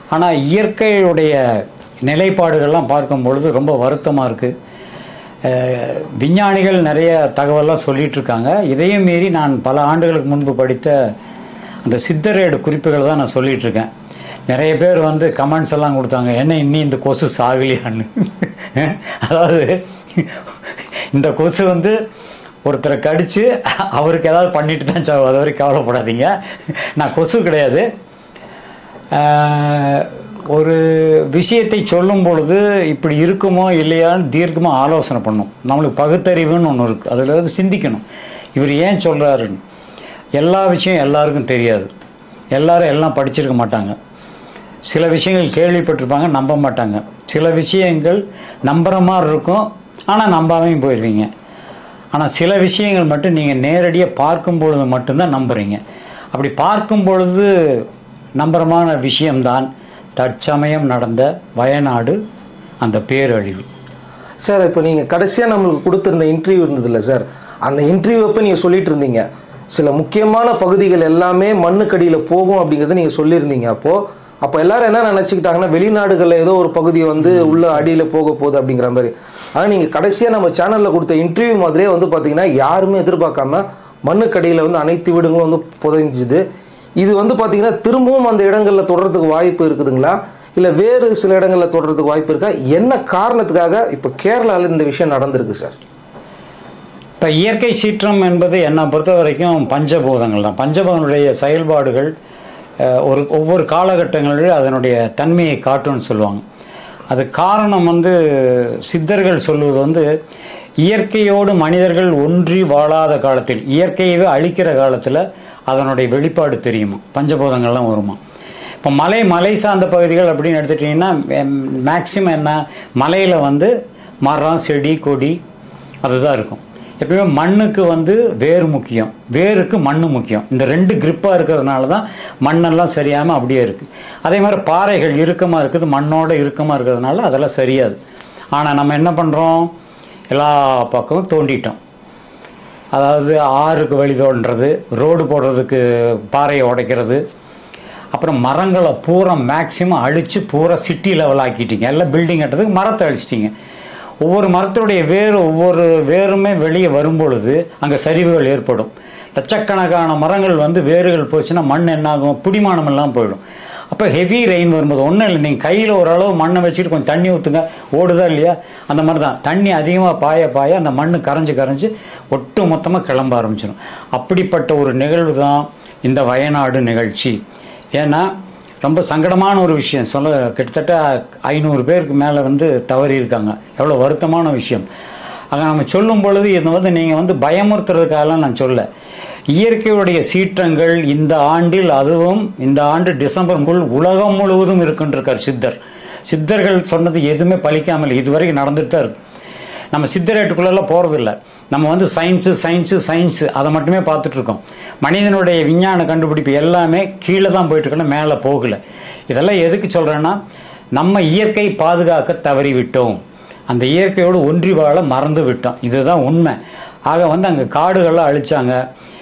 ஆனால் இயற்கையுடைய நிலைப்பாடுகள்லாம் பார்க்கும் பொழுது ரொம்ப வருத்தமாக இருக்குது விஞ்ஞானிகள் நிறைய தகவலாம் சொல்லிட்டு இருக்காங்க இதையும் மீறி நான் பல ஆண்டுகளுக்கு முன்பு படித்த அந்த சித்தரேடு குறிப்புகள் தான் நான் சொல்லிட்டு இருக்கேன் நிறைய பேர் வந்து கமெண்ட்ஸ் எல்லாம் கொடுத்தாங்க என்ன இன்னி இந்த கொசு சாகலையான்னு அதாவது இந்த கொசு வந்து ஒருத்தரை கடிச்சு அவருக்கு ஏதாவது பண்ணிட்டு தான் சாவு அது வரைக்கும் கவலைப்படாதீங்க நான் கொசு கிடையாது ஆஹ், ஒரு விஷயத்தை சொல்லும் பொழுது இப்படி இருக்குமோ இல்லையான்னு தீர்க்கமாக ஆலோசனை பண்ணும் நம்மளுக்கு பகுத்தறிவுன்னு ஒன்று இருக்குது அதில் வந்து சிந்திக்கணும் இவர் ஏன் சொல்கிறாருன்னு எல்லா விஷயம் எல்லாருக்கும் தெரியாது எல்லாரும் எல்லாம் படிச்சிருக்க மாட்டாங்க சில விஷயங்கள் கேள்விப்பட்டிருப்பாங்க நம்ப மாட்டாங்க சில விஷயங்கள் நம்புற மாதிரி இருக்கும் ஆனால் நம்பாமையும் போயிடுவீங்க ஆனால் சில விஷயங்கள் மட்டும் நீங்கள் நேரடியாக பார்க்கும் பொழுது மட்டும்தான் நம்புறீங்க அப்படி பார்க்கும் பொழுது நம்புறமான விஷயம்தான் தற்சமயம் நடந்த வயநாடு அந்த பேரழிவு சார் இப்போ நீங்கள் கடைசியாக நம்மளுக்கு கொடுத்துருந்த இன்டர்வியூ இருந்ததில்ல சார் அந்த இன்டர்வியூ அப்போ நீங்கள் சொல்லிட்டு இருந்தீங்க சில முக்கியமான பகுதிகள் எல்லாமே மண்ணுக்கடியில் போகும் அப்படிங்கிறத நீங்கள் சொல்லியிருந்தீங்க அப்போது அப்போ எல்லாரும் என்ன நினச்சிக்கிட்டாங்கன்னா வெளிநாடுகளில் ஏதோ ஒரு பகுதி வந்து உள்ள அடியில் போக போகுது அப்படிங்கிற மாதிரி ஆனால் நீங்கள் கடைசியாக நம்ம சேனலில் கொடுத்த இன்டர்வியூ மாதிரியே வந்து பார்த்தீங்கன்னா யாருமே எதிர்பார்க்காம மண்ணுக்கடியில் வந்து அனைத்து வீடுகளும் வந்து புதைஞ்சுது இது வந்து பார்த்தீங்கன்னா திரும்பவும் அந்த இடங்களில் தொடர்றதுக்கு வாய்ப்பு இருக்குதுங்களா இல்லை வேறு சில இடங்களில் தொடர்றதுக்கு வாய்ப்பு இருக்கா என்ன காரணத்துக்காக இப்போ கேரளாவில் இந்த விஷயம் நடந்திருக்கு சார் இப்போ இயற்கை சீற்றம் என்பது என்னை பொறுத்த வரைக்கும் பஞ்சபூதங்கள் தான் பஞ்சபூதங்களுடைய செயல்பாடுகள் அஹ், ஒரு ஒவ்வொரு காலகட்டங்களிலும் அதனுடைய தன்மையை காட்டும்னு சொல்லுவாங்க அது காரணம் வந்து சித்தர்கள் சொல்லுவது வந்து இயற்கையோடு மனிதர்கள் ஒன்றி வாழாத காலத்தில் இயற்கையவே அழிக்கிற காலத்தில் அதனுடைய வெளிப்பாடு தெரியுமா பஞ்சபூதங்கள்லாம் வருமா இப்போ மலை மலை சார்ந்த பகுதிகள் அப்படின்னு எடுத்துட்டிங்கன்னா மேக்சிமம் என்ன மலையில் வந்து மரம் செடி கொடி அதுதான் இருக்கும் எப்பயுமே மண்ணுக்கு வந்து வேர் முக்கியம் வேருக்கு மண்ணு முக்கியம் இந்த ரெண்டு கிரிப்பாக இருக்கிறதுனால தான் மண்ணெல்லாம் சரியாமல் அப்படியே இருக்குது அதே மாதிரி பாறைகள் இறுக்கமாக இருக்குது மண்ணோட இறுக்கமாக இருக்கிறதுனால அதெல்லாம் சரியாது ஆனால் நம்ம என்ன பண்ணுறோம் எல்லா பக்கமும் தோண்டிட்டோம் அதாவது ஆறுக்கு வழி தோன்றது ரோடு போடுறதுக்கு பாறையை உடைக்கிறது அப்புறம் மரங்களை பூரா மேக்சிமம் அழித்து பூரா சிட்டி லெவல் ஆக்கிட்டீங்க எல்லாம் பில்டிங் கட்டுறதுக்கு மரத்தை அழிச்சிட்டிங்க ஒவ்வொரு மரத்துடைய வேர் ஒவ்வொரு வேருமே வெளியே வரும்பொழுது அங்கே சரிவுகள் ஏற்படும் லட்சக்கணக்கான மரங்கள் வந்து வேர்கள் போச்சுன்னா மண் என்னாகும் பிடிமானம் எல்லாம் போயிடும் அப்போ ஹெவி ரெயின் வரும்போது ஒன்றும் இல்லை நீங்கள் கையில் ஓரளவு மண்ணை வச்சுட்டு கொஞ்சம் தண்ணி ஊற்றுங்க ஓடுதா இல்லையா அந்த மாதிரி தான் தண்ணி அதிகமாக பாய பாய அந்த மண் கரைஞ்சு கரைஞ்சு ஒட்டு மொத்தமாக கிளம்ப ஆரம்பிச்சிடும் அப்படிப்பட்ட ஒரு நிகழ்வு தான் இந்த வயநாடு நிகழ்ச்சி ஏன்னா ரொம்ப சங்கடமான ஒரு விஷயம் சொல்ல கிட்டத்தட்ட ஐநூறு பேருக்கு மேலே வந்து தவறி இருக்காங்க எவ்வளோ வருத்தமான விஷயம் ஆக நம்ம சொல்லும் பொழுது இது வந்து நீங்கள் வந்து பயமுறுத்துறதுக்காகலாம் நான் சொல்ல இயற்கையுடைய சீற்றங்கள் இந்த ஆண்டில் அதுவும் இந்த ஆண்டு டிசம்பர் முழு உலகம் முழுவதும் இருக்குன்றிருக்கார் சித்தர் சித்தர்கள் சொன்னது எதுவுமே பலிக்காமல் இதுவரைக்கும் நடந்துட்டு தான் இருக்கு நம்ம சித்தரேட்டுக்குள்ளெல்லாம் போகிறதில்ல நம்ம வந்து சயின்ஸு சயின்ஸு சயின்ஸு அதை மட்டுமே பார்த்துட்டு இருக்கோம் மனிதனுடைய விஞ்ஞான கண்டுபிடிப்பு எல்லாமே கீழே தான் போயிட்டு இருக்கணும் மேலே போகல இதெல்லாம் எதுக்கு சொல்கிறேன்னா நம்ம இயற்கை பாதுகாக்க தவறி விட்டோம் அந்த இயற்கையோடு ஒன்றி வாழ மறந்து விட்டோம் இதுதான் உண்மை ஆக வந்து அங்கே காடுகள்லாம் அழிச்சாங்க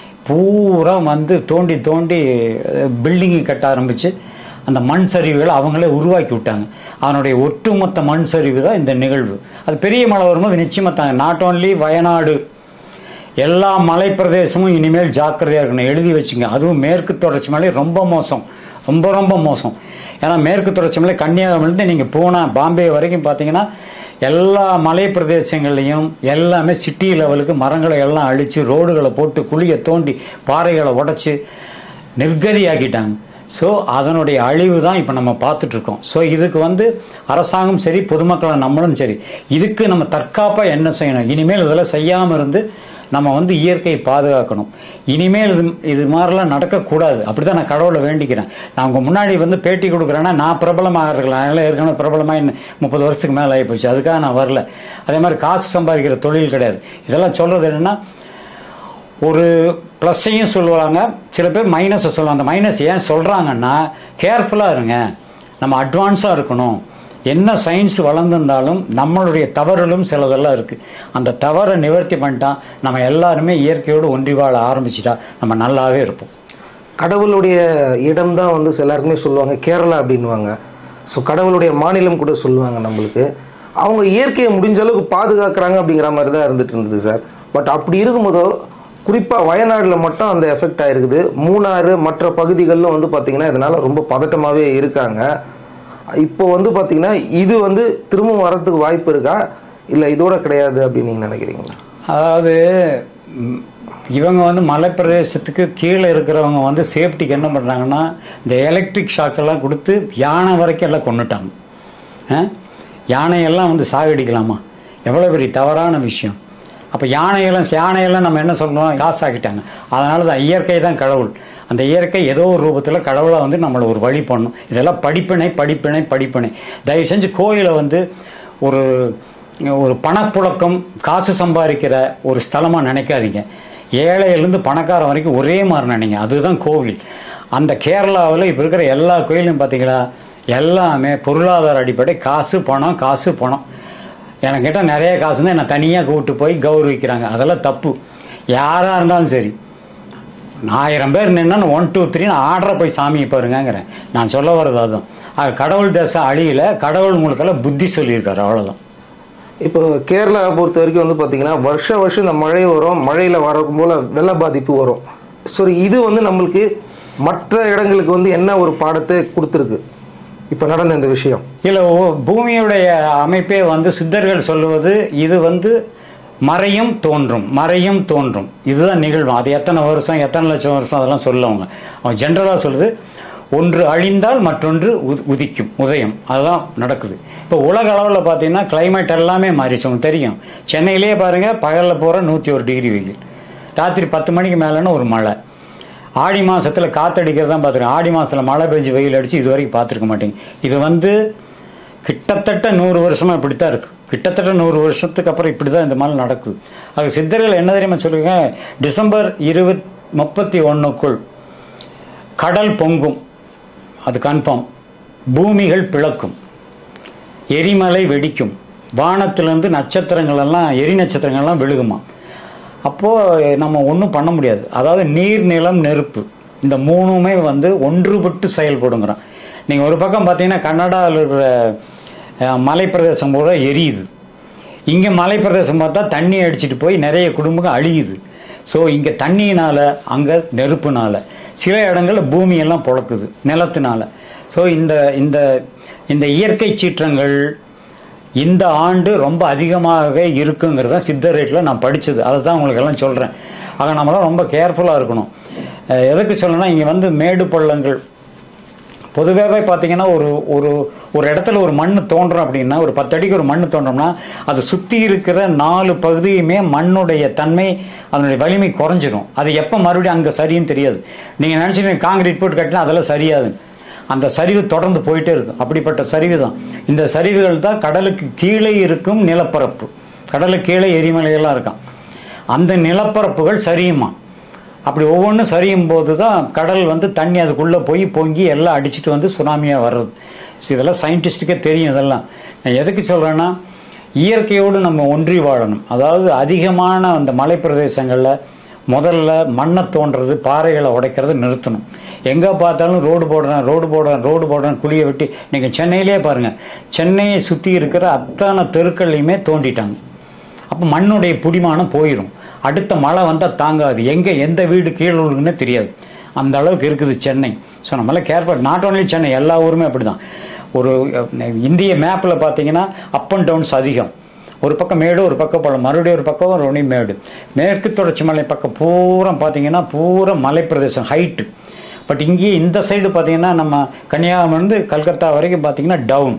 பூரா வந்து தோண்டி தோண்டி பில்டிங்கு கட்ட ஆரம்பித்து அந்த மண் சரிவுகளை அவங்களே உருவாக்கி விட்டாங்க அதனுடைய ஒட்டுமொத்த மண் சரிவு தான் இந்த நிகழ்வு அது பெரிய மழை வரும்போது நிச்சயமாக தாங்க நாட் ஓன்லி வயநாடு எல்லா மலை பிரதேசமும் இனிமேல் ஜாக்கிரதையாக இருக்கணும் எழுதி வச்சுங்க அதுவும் மேற்கு தொடர்ச்சி மலை ரொம்ப மோசம் ரொம்ப ரொம்ப மோசம் ஏன்னா மேற்கு தொடர்ச்சி மலை கன்னியாகுமரிலேருந்து நீங்கள் பூனா பாம்பே வரைக்கும் பார்த்தீங்கன்னா எல்லா மலை பிரதேசங்கள்லையும் எல்லாமே சிட்டி லெவலுக்கு மரங்களை எல்லாம் அழித்து ரோடுகளை போட்டு குழியை தோண்டி பாறைகளை உடைச்சி நிர்கதியாக்கிட்டாங்க ஸோ அதனுடைய அழிவு தான் இப்போ நம்ம பார்த்துட்ருக்கோம் ஸோ இதுக்கு வந்து அரசாங்கம் சரி பொதுமக்களை நம்மளும் சரி இதுக்கு நம்ம தற்காப்பாக என்ன செய்யணும் இனிமேல் இதெல்லாம் செய்யாமல் இருந்து நம்ம வந்து இயற்கையை பாதுகாக்கணும் இனிமேல் இது இது மாதிரிலாம் நடக்கக்கூடாது அப்படி தான் நான் கடவுளை வேண்டிக்கிறேன் நான் உங்கள் முன்னாடி வந்து பேட்டி கொடுக்குறேன்னா நான் பிரபலமாக இருக்கலாம் அதனால் ஏற்கனவே பிரபலமாக இன்னும் முப்பது வருஷத்துக்கு மேலே ஆகிப்போச்சு அதுக்காக நான் வரல அதே மாதிரி காசு சம்பாதிக்கிற தொழில் கிடையாது இதெல்லாம் சொல்கிறது என்னென்னா ஒரு ப்ளஸ்ஸையும் சொல்லுவாங்க சில பேர் மைனஸை சொல்லுவாங்க அந்த மைனஸ் ஏன் சொல்கிறாங்கன்னா கேர்ஃபுல்லாக இருங்க நம்ம அட்வான்ஸாக இருக்கணும் என்ன சயின்ஸ் வளர்ந்துருந்தாலும் நம்மளுடைய தவறுகளும் சிலதெல்லாம் இருக்குது அந்த தவறை நிவர்த்தி பண்ணிட்டா நம்ம எல்லாருமே இயற்கையோடு ஒன்றி வாழ ஆரம்பிச்சிட்டா நம்ம நல்லாவே இருப்போம் கடவுளுடைய இடம் தான் வந்து எல்லாருக்குமே சொல்லுவாங்க கேரளா அப்படின்வாங்க ஸோ கடவுளுடைய மாநிலம் கூட சொல்லுவாங்க நம்மளுக்கு அவங்க இயற்கையை முடிஞ்ச அளவுக்கு பாதுகாக்கிறாங்க அப்படிங்கிற மாதிரி தான் இருந்துட்டு இருந்தது சார் பட் அப்படி இருக்கும்போதோ குறிப்பாக வயநாட்டில் மட்டும் அந்த எஃபெக்ட் ஆயிருக்குது மூணாறு மற்ற பகுதிகளிலும் வந்து பார்த்திங்கன்னா இதனால் ரொம்ப பதட்டமாகவே இருக்காங்க இப்போ வந்து பார்த்திங்கன்னா இது வந்து திரும்பவும் வரதுக்கு வாய்ப்பு இருக்கா இல்லை இதோட கிடையாது அப்படின்னு நீங்கள் நினைக்கிறீங்களா அதாவது ம், இவங்க வந்து மலைப்பிரதேசத்துக்கு கீழே இருக்கிறவங்க வந்து சேஃப்டிக்கு என்ன பண்ணுறாங்கன்னா இந்த எலக்ட்ரிக் ஷாக்கெல்லாம் கொடுத்து யானை வரைக்கும் எல்லாம் கொண்டுட்டாங்க ஆ? யானையெல்லாம் வந்து சாகடிக்கலாமா எவ்வளோ பெரிய தவறான விஷயம் அப்போ யானையெல்லாம் யானையெல்லாம் நம்ம என்ன சொல்கிறோம் காசாக்கிட்டாங்க அதனால தான் இயற்கை தான் கடவுள் அந்த இயற்கை ஏதோ ஒரு ரூபத்தில் கடவுளாக வந்து நம்மளை ஒரு வழி பண்ணும் இதெல்லாம் படிப்பினை படிப்பினை படிப்பினை தயவு செஞ்சு கோயிலை வந்து ஒரு ஒரு பணப்புழக்கம் காசு சம்பாதிக்கிற ஒரு ஸ்தலமாக நினைக்காதீங்க ஏழையிலேருந்து பணக்காரன் வரைக்கும் ஒரே மாதிரி நினைங்க அதுதான் கோவில் அந்த கேரளாவில் இப்போ இருக்கிற எல்லா கோயிலும் பார்த்தீங்களா எல்லாமே பொருளாதார அடிப்படை காசு பணம் காசு பணம் எனக்கு கேட்டால் நிறைய காசு தான் என்னை தனியாக கூப்பிட்டு போய் கௌரவிக்கிறாங்க அதெல்லாம் தப்பு யாராக இருந்தாலும் சரி ஆயிரம் பேர் நின்னா ஒன் டூ த்ரீன்னு ஆர்டரை போய் சாமியை பாருங்கங்கிறேன் நான் சொல்ல வர்றது அதுதான் அது கடவுள் தேசம் அழியல கடவுள் உங்களுக்கெல்லாம் புத்தி சொல்லியிருக்காரு அவ்வளோதான் இப்போ கேரளாவை பொறுத்த வரைக்கும் வந்து பார்த்தீங்கன்னா வருஷ வருஷம் இந்த மழை வரும் மழையில் வரும் போல வெள்ள பாதிப்பு வரும் ஸோ இது வந்து நம்மளுக்கு மற்ற இடங்களுக்கு வந்து என்ன ஒரு பாடத்தை கொடுத்துருக்கு இப்போ நடந்த இந்த விஷயம் இல்லை பூமியுடைய அமைப்பே வந்து சித்தர்கள் சொல்லுவது இது வந்து மறையும் தோன்றும் மறையும் தோன்றும் இதுதான் நிகழ்வு அது எத்தனை வருஷம் எத்தனை லட்சம் வருஷம் அதெல்லாம் சொல்லுவாங்க அவன் ஜென்ரலாக சொல்லுது ஒன்று அழிந்தால் மற்றொன்று உதி- உதிக்கும் உதயம் அதுதான் நடக்குது இப்போ உலக அளவில் பார்த்தீங்கன்னா climate எல்லாமே மாறிச்சு உங்களுக்கு தெரியும் சென்னையிலேயே பாருங்கள் பகலில் போகிற நூற்றி ஒரு டிகிரி வெயில் ராத்திரி பத்து மணிக்கு மேலேன்னு ஒரு மழை ஆடி மாசத்துல காத்தடிக்கிறது தான் பார்த்துருக்கேன் ஆடி மாசத்துல மழை பெஞ்சு வெயில் அடிச்சு இது வரைக்கும் பார்த்துருக்க மாட்டேங்க இது வந்து கிட்டத்தட்ட நூறு வருஷமா இப்படித்தான் இருக்கு கிட்டத்தட்ட நூறு வருஷத்துக்கு அப்புறம் இப்படி தான் இந்த மாதிரி நடக்குது அது சித்தர்கள் என்ன தெரியுமா சொல்லுங்க டிசம்பர் இருபத் முப்பத்தி ஒன்றுக்குள் கடல் பொங்கும் அது கன்ஃபார்ம் பூமிகள் பிளக்கும் எரிமலை வெடிக்கும் வானத்திலிருந்து நட்சத்திரங்கள் எல்லாம் எரி நட்சத்திரங்கள்லாம் விழுகுமா அப்போது நம்ம ஒன்றும் பண்ண முடியாது அதாவது நீர் நிலம் நெருப்பு இந்த மூணுமே வந்து ஒன்றுபட்டு செயல்படுங்கிறோம் நீங்கள் ஒரு பக்கம் பார்த்தீங்கன்னா கன்னடாவில் இருக்கிற அஹ், மலைப்பிரதேசம் பூரா எரியுது இங்கே மலைப்பிரதேசம் பார்த்தா தண்ணி அடிச்சிட்டு போய் நிறைய குடும்பங்கள் அழியுது ஸோ இங்கே தண்ணியினால் அங்கே நெருப்புனால சில இடங்களில் பூமியெல்லாம் பொழக்குது நிலத்தினால ஸோ இந்த இந்த இந்த இயற்கை சீற்றங்கள் இந்த ஆண்டு ரொம்ப அதிகமாக இருக்குங்கிறத சித்தர் ரேட்டில் நான் படித்தது அதை தான் உங்களுக்கு எல்லாம் சொல்கிறேன் ஆக நம்மளாம் ரொம்ப கேர்ஃபுல்லாக இருக்கணும் அஹ் எதுக்கு சொல்லணும்னா இங்கே வந்து மேடு பள்ளங்கள் பொதுவாகவே பார்த்தீங்கன்னா ஒரு ஒரு ஒரு இடத்துல ஒரு மண் தோன்றும் அப்படின்னா ஒரு பத்து அடிக்கு ஒரு மண் தோன்றோம்னா அது சுற்றி இருக்கிற நாலு பகுதியுமே மண்ணுடைய தன்மை அதனுடைய வலிமை குறைஞ்சிரும் அது எப்போ மறுபடியும் அங்கே சரின்னு தெரியாது நீங்கள் நினச்சிங்க காங்கிரீட் போட்டு கட்டினா அதெல்லாம் சரியாது அந்த சரிவு தொடர்ந்து போயிட்டே இருக்கும் அப்படிப்பட்ட சரிவு தான் இந்த சரிவுகள் தான் கடலுக்கு கீழே இருக்கும் நிலப்பரப்பு கடலுக்கு கீழே எரிமலைகள்லாம் இருக்கான் அந்த நிலப்பரப்புகள் சரியுமா அப்படி ஒவ்வொன்றும் சரியும் போது தான் கடல் வந்து தண்ணி அதுக்குள்ளே போய் பொங்கி எல்லாம் அடிச்சுட்டு வந்து சுனாமியாக வர்றது So இதெல்லாம் சயின்டிஸ்ட்டுக்கே தெரியும் இதெல்லாம் நான் எதுக்கு சொல்கிறேன்னா இயற்கையோடு நம்ம ஒன்றி வாழணும் அதாவது அதிகமான அந்த மலைப்பிரதேசங்களில் முதல்ல மண்ணை தோன்றது பாறைகளை உடைக்கிறத நிறுத்தணும் எங்கே பார்த்தாலும் ரோடு போடுறேன் ரோடு போடுறேன் ரோடு போடுறேன் குழியை வெட்டி நீங்கள் சென்னையிலே பாருங்கள் சென்னையை சுற்றி இருக்கிற அத்தனை தெருக்கள்லையுமே தோண்டிட்டாங்க அப்போ மண்ணுடைய புடிமானம் போயிடும் அடுத்த மழை வந்தால் தாங்காது எங்கே எந்த வீடு கீழே விழுகுன்னு தெரியாது அந்த அளவுக்கு இருக்குது சென்னை ஸோ நம்மளாம் கேர்ஃபுல் நாட் ஓன்லி சென்னை எல்லா ஊருமே அப்படி தான் ஒரு அஹ், இந்திய மேப்பில் பார்த்தீங்கன்னா அப் அண்ட் டவுன்ஸ் அதிகம் ஒரு பக்கம் மேடு ஒரு பக்கம் பள்ளம் மறுபடியும் ஒரு பக்கம் ஒரு ஒன்றி மேடு மேற்கு தொடர்ச்சி மலை பக்கம் பூரா பார்த்தீங்கன்னா பூரா மலைப்பிரதேசம் ஹைட்டு பட் இங்கேயே இந்த சைடு பார்த்தீங்கன்னா நம்ம கன்னியாகுமரிந்து கல்கத்தா வரைக்கும் பார்த்தீங்கன்னா டவுன்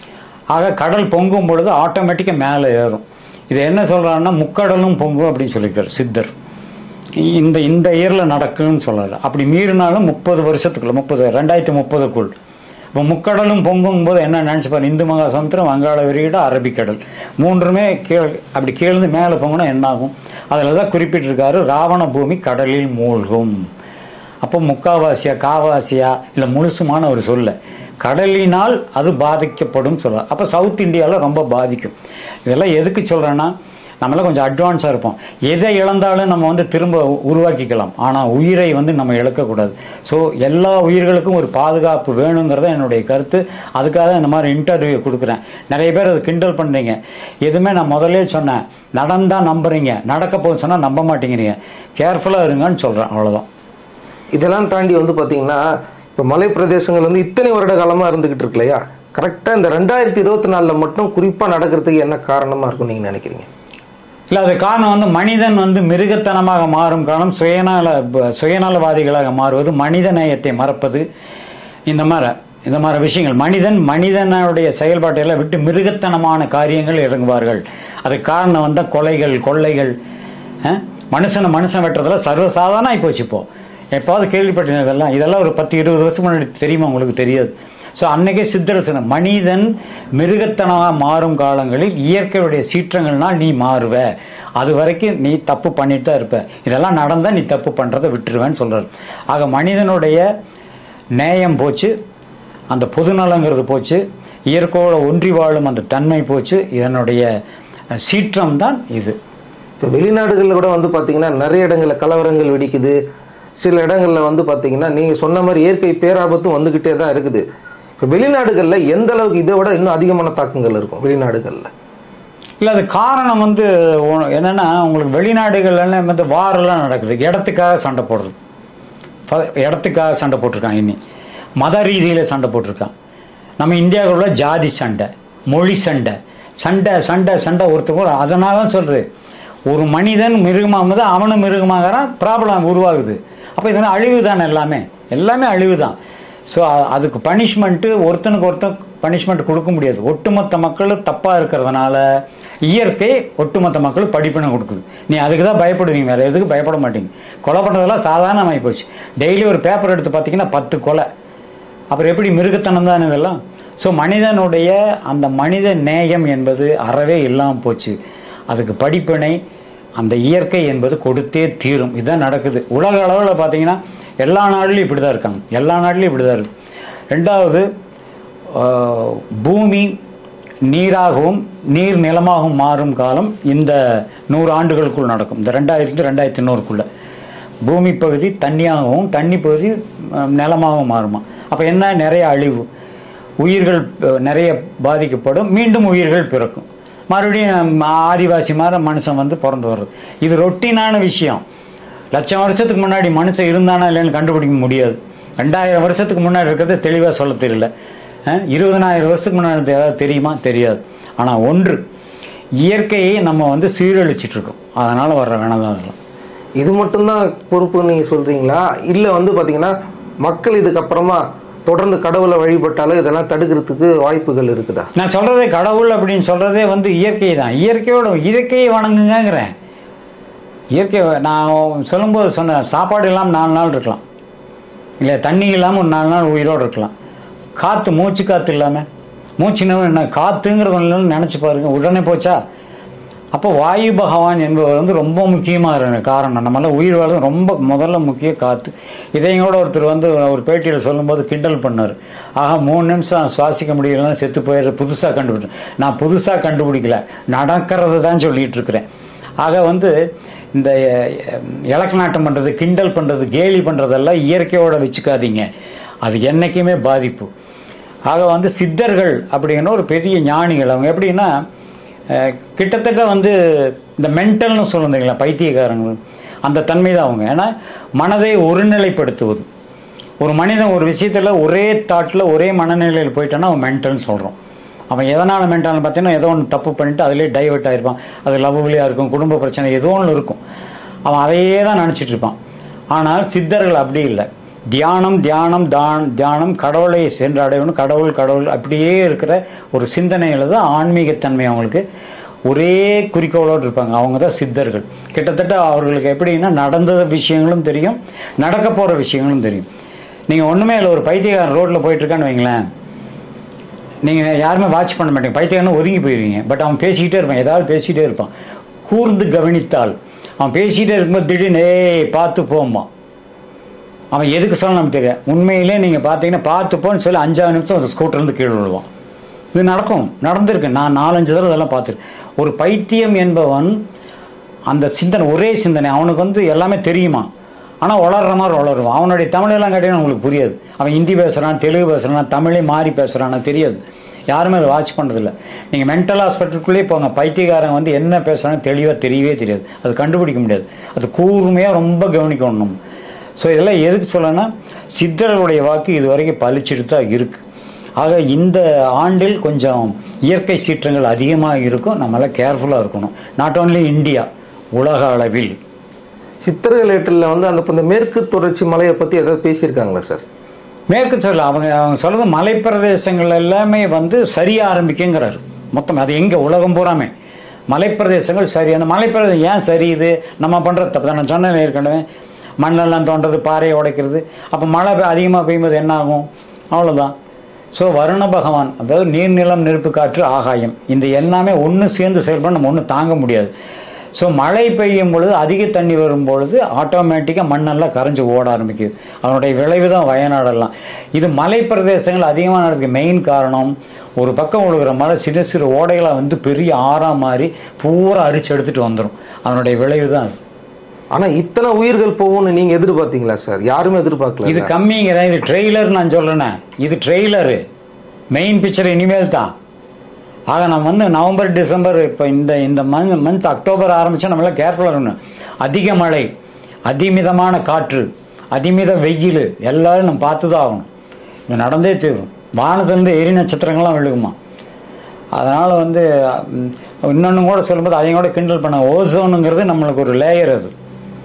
ஆக கடல் பொங்கும் பொழுது ஆட்டோமேட்டிக்காக மேலே ஏறும் இது என்ன சொல்கிறாங்கன்னா முக்கடலும் பொங்கும் அப்படின்னு சொல்லியிருக்காரு சித்தர் இந்த இந்த இயரில் நடக்குன்னு சொல்கிறாரு அப்படி மீறினாலும் முப்பது வருஷத்துக்குள்ள முப்பது ரெண்டாயிரத்தி முப்பதுக்குள் இப்போ முக்கடலும் பொங்கும் போது என்ன நினச்சி பாரு இந்து மகா சமுத்திரம் வங்காள விரிகுடா அரபிக்கடல் மூன்றுமே கீழ் அப்படி கீழ்ந்து மேலே பொங்கினா என்ன ஆகும் அதில் தான் குறிப்பிட்டிருக்காரு ராவண பூமி கடலில் மூழ்கும் அப்போ முக்காவாசியா காவாசியா இல்லை முழுசுமான ஒரு சொல்ல கடலினால் அது பாதிக்கப்படும் சொல்ல அப்போ சவுத் இந்தியாவில் ரொம்ப பாதிக்கும் இதெல்லாம் எதுக்கு சொல்கிறேன்னா நம்மளாம் கொஞ்சம் அட்வான்ஸாக இருப்போம் எதை இழந்தாலும் நம்ம வந்து திரும்ப உருவாக்கிக்கலாம் ஆனால் உயிரை வந்து நம்ம இழக்கக்கூடாது ஸோ எல்லா உயிர்களுக்கும் ஒரு பாதுகாப்பு வேணுங்கிறத என்னுடைய கருத்து அதுக்காக இந்த மாதிரி இன்டர்வியூ கொடுக்குறேன் நிறைய பேர் அதை கிண்டல் பண்ணுறீங்க எதுவுமே நான் முதல்லே சொன்னேன் நடந்தால் நம்புறீங்க நடக்க போகுது சொன்னால் நம்ப மாட்டேங்கிறீங்க கேர்ஃபுல்லாக இருங்கன்னு சொல்கிறேன் அவ்வளோதான் இதெல்லாம் தாண்டி வந்து பார்த்தீங்கன்னா இப்போ மலை பிரதேசங்கள் வந்து இத்தனை வருட காலமாக இருந்துகிட்டு இருக்கு இல்லையா கரெக்டாக இந்த ரெண்டாயிரத்தி இருபத்தி நாலில் மட்டும் குறிப்பாக நடக்கிறதுக்கு என்ன காரணமாக இருக்கும் நீங்கள் நினைக்கிறீங்க இல்லை அது காரணம் வந்து மனிதன் வந்து மிருகத்தனமாக மாறும் காலம் சுயநல ப- சுயநலவாதிகளாக மாறுவது மனித நேயத்தை மறப்பது இந்த மாதிரி இந்த மாதிரி விஷயங்கள் மனிதன் மனிதனுடைய செயல்பாட்டை எல்லாம் விட்டு மிருகத்தனமான காரியங்கள் இறங்குவார்கள் அதுக்கு காரணம் வந்து கொலைகள் கொள்ளைகள் அஹ், மனுஷனை மனுஷன் வெட்டுறதுல சர்வசாதாரணம் ஆகிப்போச்சு இப்போ எப்பாவது கேள்விப்பட்டீங்க இதெல்லாம் இதெல்லாம் ஒரு பத்து இருபது வருஷம் முன்னாடி தெரியுமா உங்களுக்கு தெரியாது ஸோ அன்னைக்கே சித்தர் சொன்ன மனிதன் மிருகத்தனமாக மாறும் காலங்களில் இயற்கையுடைய சீற்றங்கள்னால் நீ மாறுவ அது வரைக்கும் நீ தப்பு பண்ணிட்டு தான் இருப்ப இதெல்லாம் நடந்தால் நீ தப்பு பண்ணுறதை விட்டுருவேன்னு சொல்றாரு ஆக மனிதனுடைய நேயம் போச்சு அந்த பொதுநலங்கிறது போச்சு இயற்கையோட ஒன்றி வாழும் அந்த தன்மை போச்சு இதனுடைய சீற்றம் தான் இது இப்போ வெளிநாடுகளில் கூட வந்து பார்த்தீங்கன்னா நிறைய இடங்களில் கலவரங்கள் வெடிக்குது சில இடங்களில் வந்து பார்த்தீங்கன்னா நீங்கள் சொன்ன மாதிரி இயற்கை பேராபத்தும் வந்துக்கிட்டே தான் இருக்குது இப்போ வெளிநாடுகளில் எந்த அளவுக்கு இதை விட இன்னும் அதிகமான தாக்கங்கள் இருக்கும் வெளிநாடுகளில் இல்லை அது காரணம் வந்து ஒ- என்னன்னா உங்களுக்கு வெளிநாடுகள்லாம் வந்து வாரெல்லாம் நடக்குது இடத்துக்காக சண்டை போடுறது ப- இடத்துக்காக சண்டை போட்டிருக்கான் இன்னி மத ரீதியில் சண்டை போட்டிருக்கான் நம்ம இந்தியாவுக்குள்ள ஜாதி சண்டை மொழி சண்டை சண்டை சண்டை சண்டை ஒருத்தருக்கு அதனால தான் சொல்றது ஒரு மனிதன் மிருகமாகும்போது அவனும் மிருகமாகறான் ப்ராப்ளம் உருவாகுது அப்போ இதெல்லாம் அழிவு தானே எல்லாமே எல்லாமே அழிவு தான் ஸோ அதுக்கு பனிஷ்மெண்ட்டு ஒருத்தனுக்கு ஒருத்தன் பனிஷ்மெண்ட் கொடுக்க முடியாது ஒட்டுமொத்த மக்கள் தப்பாக இருக்கிறதுனால இயற்கை ஒட்டுமொத்த மக்கள் படிப்பினை கொடுக்குது நீ அதுக்கு தான் பயப்படுவீங்க வேறு எதுக்கு பயப்பட மாட்டீங்க கொலை பண்ணுறதெல்லாம் சாதாரணமாகி போச்சு டெய்லி ஒரு பேப்பர் எடுத்து பார்த்தீங்கன்னா பத்து கொலை அப்புறம் எப்படி மிருகத்தனம் தான் இதெல்லாம் ஸோ மனிதனுடைய அந்த மனித நேயம் என்பது அறவே இல்லாமல் போச்சு அதுக்கு படிப்பினை அந்த இயற்கை என்பது கொடுத்தே தீரும் இதுதான் நடக்குது உலக அளவில் பார்த்தீங்கன்னா எல்லா நாட்டிலையும் இப்படி தான் இருக்காங்க எல்லா நாட்டிலையும் இப்படி தான் இருக்கு ரெண்டாவது ஆஹ், பூமி நீராகவும் நீர் நிலமாகவும் மாறும் காலம் இந்த நூறு ஆண்டுகளுக்குள் நடக்கும் இந்த ரெண்டாயிரத்து ரெண்டாயிரத்தி நூறுக்குள்ள பூமி பகுதி தண்ணியாகவும் தண்ணி பகுதி அஹ், நிலமாகவும் மாறுமா அப்போ என்ன நிறைய அழிவு உயிர்கள் அஹ், நிறைய பாதிக்கப்படும் மீண்டும் உயிர்கள் பிறக்கும் மறுபடியும் ஆதிவாசி மாதிரி மனுஷன் வந்து பிறந்து வர்றது இது ரொட்டீனான விஷயம் லட்சம் வருஷத்துக்கு முன்னாடி மனுஷன் இருந்தானா இல்லைன்னு கண்டுபிடிக்க முடியாது ரெண்டாயிரம் வருஷத்துக்கு முன்னாடி இருக்கிறது தெளிவாக சொல்ல தெரியல அஹ், இருபதனாயிரம் வருஷத்துக்கு முன்னாடி ஏதாவது தெரியுமா தெரியாது ஆனால் ஒன்று இயற்கையை நம்ம வந்து சீரழிச்சிட்டு இருக்கோம் அதனால் வர்ற வேணாம் தான் அதெல்லாம் இது மட்டும்தான் பொறுப்பு நீங்கள் சொல்கிறீங்களா இல்லை வந்து பார்த்தீங்கன்னா மக்கள் இதுக்கப்புறமா தொடர்ந்து கடவுளை வழிபட்டாலும் இதெல்லாம் தடுக்கிறதுக்கு வாய்ப்புகள் இருக்குதா நான் சொல்றதே கடவுள் அப்படின்னு சொல்றதே வந்து இயற்கை தான் இயற்கையோட இயற்கையை வணங்குங்கிறேன் இயற்கை நான் சொல்லும்போது சொன்னேன் சாப்பாடு இல்லாமல் நாலு நாள் இருக்கலாம் இல்லை தண்ணி இல்லாமல் ஒரு நாலு நாள் உயிரோடு இருக்கலாம் காற்று மூச்சு காற்று இல்லாமல் மூச்சுன்னு என்ன காற்றுங்கிறது ஒன்று நினச்சி பாருங்க உடனே போச்சா அப்போ வாயு பகவான் என்பவர் வந்து ரொம்ப முக்கியமாக காரணம் நம்மளால் உயிர் வாழ ரொம்ப முதல்ல முக்கிய காற்று இதையும் கூட ஒருத்தர் வந்து ஒரு பேட்டியில் சொல்லும்போது கிண்டல் பண்ணார் ஆக மூணு நிமிஷம் சுவாசிக்க முடியலன்னா செத்து போயிடுற புதுசாக கண்டுபிடிச்சேன் நான் புதுசாக கண்டுபிடிக்கல நடக்கிறது தான் சொல்லிட்டு இருக்கிறேன் ஆக வந்து இந்த இலக்கு நாட்டம் பண்ணுறது கிண்டல் பண்ணுறது கேலி பண்ணுறதெல்லாம் இயற்கையோட வச்சுக்காதீங்க அது என்றைக்குமே பாதிப்பு ஆக வந்து சித்தர்கள் அப்படிங்கிற ஒரு பெரிய ஞானிகள் அவங்க எப்படின்னா அஹ், கிட்டத்தட்ட வந்து இந்த மென்டல்னு சொல்லுறீங்களா பைத்தியக்காரங்க அந்த தன்மை தான் அவங்க ஏன்னா மனதை ஒருநிலைப்படுத்துவது ஒரு மனிதன் ஒரு விஷயத்தில் ஒரே தாட்டில் ஒரே மனநிலையில் போயிட்டான்னா அவன் மென்டல்னு சொல்கிறோம் அவன் எதனால் மென்டல்னு பார்த்தீங்கன்னா ஏதோ ஒன்று தப்பு பண்ணிட்டு அதிலே டைவர்ட் ஆயிருப்பான் அது லவ்லியாக இருக்கும் குடும்ப பிரச்சனை ஏதோ ஒன்று இருக்கும் அவன் அதையே தான் நினச்சிட்டு இருப்பான் ஆனால் சித்தர்கள் அப்படி இல்லை தியானம் தியானம் தான் தியானம் கடவுளை சென்று அடையணும் கடவுள் கடவுள் அப்படியே இருக்கிற ஒரு சிந்தனையில் தான் ஆன்மீகத்தன்மை அவங்களுக்கு ஒரே குறிக்கோளோடு இருப்பாங்க அவங்க தான் சித்தர்கள் கிட்டத்தட்ட அவர்களுக்கு எப்படின்னா நடந்த விஷயங்களும் தெரியும் நடக்க போகிற விஷயங்களும் தெரியும் நீங்கள் ஒன்றுமே இல்லை ஒரு பைத்தியக்காரன் ரோட்டில் போயிட்டுருக்கான்னு வைங்களேன் நீங்கள் யாருமே வாட்ச் பண்ண மாட்டீங்க பைத்தியக்காரன் ஒதுங்கி போயிருவீங்க பட் அவன் பேசிக்கிட்டே இருப்பான் ஏதாவது பேசிக்கிட்டே இருப்பான் கூர்ந்து கவனித்தால் அவன் பேசிக்கிட்டே இருக்கும்போது திடீர்னு ஏய் பார்த்து போம்மா அவன் எதுக்கு சொல்ல நமக்கு தெரியும் உண்மையிலே நீங்கள் பார்த்தீங்கன்னா பார்த்து போன்னு சொல்லி அஞ்சாவது நிமிஷம் ஒரு ஸ்கூட்டர்லேருந்து கீழே விழுவான் இது நடக்கும் நடந்திருக்கு நான் நாலஞ்சு தடவை இதெல்லாம் பார்த்துருக்கேன் ஒரு பைத்தியம் என்பவன் அந்த சிந்தனை ஒரே சிந்தனை அவனுக்கு வந்து எல்லாமே தெரியுமா ஆனால் வளர்ற மாதிரி வளருவான் அவனுடைய தமிழெல்லாம் கேட்டீங்கன்னா உங்களுக்கு புரியாது அவன் ஹிந்தி பேசுகிறான் தெலுங்கு பேசுகிறான் தமிழே மாறி பேசுகிறான்னு தெரியாது யாருமே அதை வாட்ச் பண்ணுறதில்ல நீங்கள் மென்டல் ஹாஸ்பிட்டலுக்குள்ளேயே போங்க பைத்தியக்காரன் வந்து என்ன பேசுகிறான்னு தெளிவாக தெரியவே தெரியாது அது கண்டுபிடிக்க முடியாது அது கூர்மையாக ரொம்ப கவனிக்கணும் நம்ம ஸோ இதெல்லாம் எதுக்கு சொல்லனா சித்தர்களுடைய வாக்கு இது வரைக்கும் பளிச்சுட்டு தான் இருக்குது ஆக இந்த ஆண்டில் கொஞ்சம் இயற்கை சீற்றங்கள் அதிகமாக இருக்கும் நம்மளாம் கேர்ஃபுல்லாக இருக்கணும் நாட் ஓன்லி இந்தியா உலக அளவில் சித்தர்கள் ஏட்டில் வந்து அந்த இந்த மேற்கு தொடர்ச்சி மலையை பற்றி ஏதாவது பேசியிருக்காங்களா சார் மேற்கு சொல்ல அவங்க அவங்க சொல்றது மலைப்பிரதேசங்கள் எல்லாமே வந்து சரிய ஆரம்பிக்குங்கிறாரு மொத்தம் அது எங்கே உலகம் பூராமே மலைப்பிரதேசங்கள் சரி அந்த மலைப்பிரதேசம் ஏன் சரியுது நம்ம பண்ணுற தப்பு தான் நான் சொன்னேன் ஏற்கனவே மண்ணெல்லாம் தோன்றது பாறையை உடைக்கிறது அப்போ மழை அதிகமாக பெய்யும்போது என்ன ஆகும் அவ்வளோதான் ஸோ வருண பகவான் அதாவது நீர் நிலம் நெருப்பு காற்று ஆகாயம் இந்த எல்லாமே ஒன்று சேர்ந்து செயல்பட நம்ம ஒன்றும் தாங்க முடியாது ஸோ மழை பெய்யும் பொழுது அதிக தண்ணி வரும் பொழுது ஆட்டோமேட்டிக்காக மண்ணெல்லாம் கரைஞ்சு ஓட ஆரம்பிக்குது அதனுடைய விளைவு தான் வயநாடெல்லாம் இது மலை பிரதேசங்கள் அதிகமாக நடக்க மெயின் காரணம் ஒரு பக்கம் விழுகிற மழை சின்ன சிறு ஓடைகளாக வந்து பெரிய ஆறா மாதிரி பூரா அரிச்சு எடுத்துட்டு வந்துடும் அதனுடைய விளைவு தான் அது ஆனா இத்தனை உயிர்கள் போகும்னு நீங்க எதிர்பார்த்தீங்களா சார் யாருமே எதிர்பார்க்கல இது கம்மிங்கிறேன் இது ட்ரெய்லர் நான் சொல்றேனே இது ட்ரெய்லரு மெயின் பிக்சர் இனிமேல் தான் ஆக நம்ம வந்து நவம்பர் டிசம்பர் இப்போ இந்த இந்த மந்த் மந்த் அக்டோபர் ஆரம்பிச்சா நம்மளாம் கேர்ஃபுல்லாக இருக்கணும் அதிக மழை அதிமிதமான காற்று அதிமித வெயில் எல்லாரும் நம்ம பார்த்து தான் ஆகணும் இது நடந்தே தீரும் வானத்துலேருந்து எரி நட்சத்திரங்கள்லாம் விழுகுமா அதனால் வந்து இன்னொன்று கூட சொல்லும்போது அதையும் கூட கிண்டல் பண்ண ஓசோனுங்கிறது நம்மளுக்கு ஒரு லேயர் அது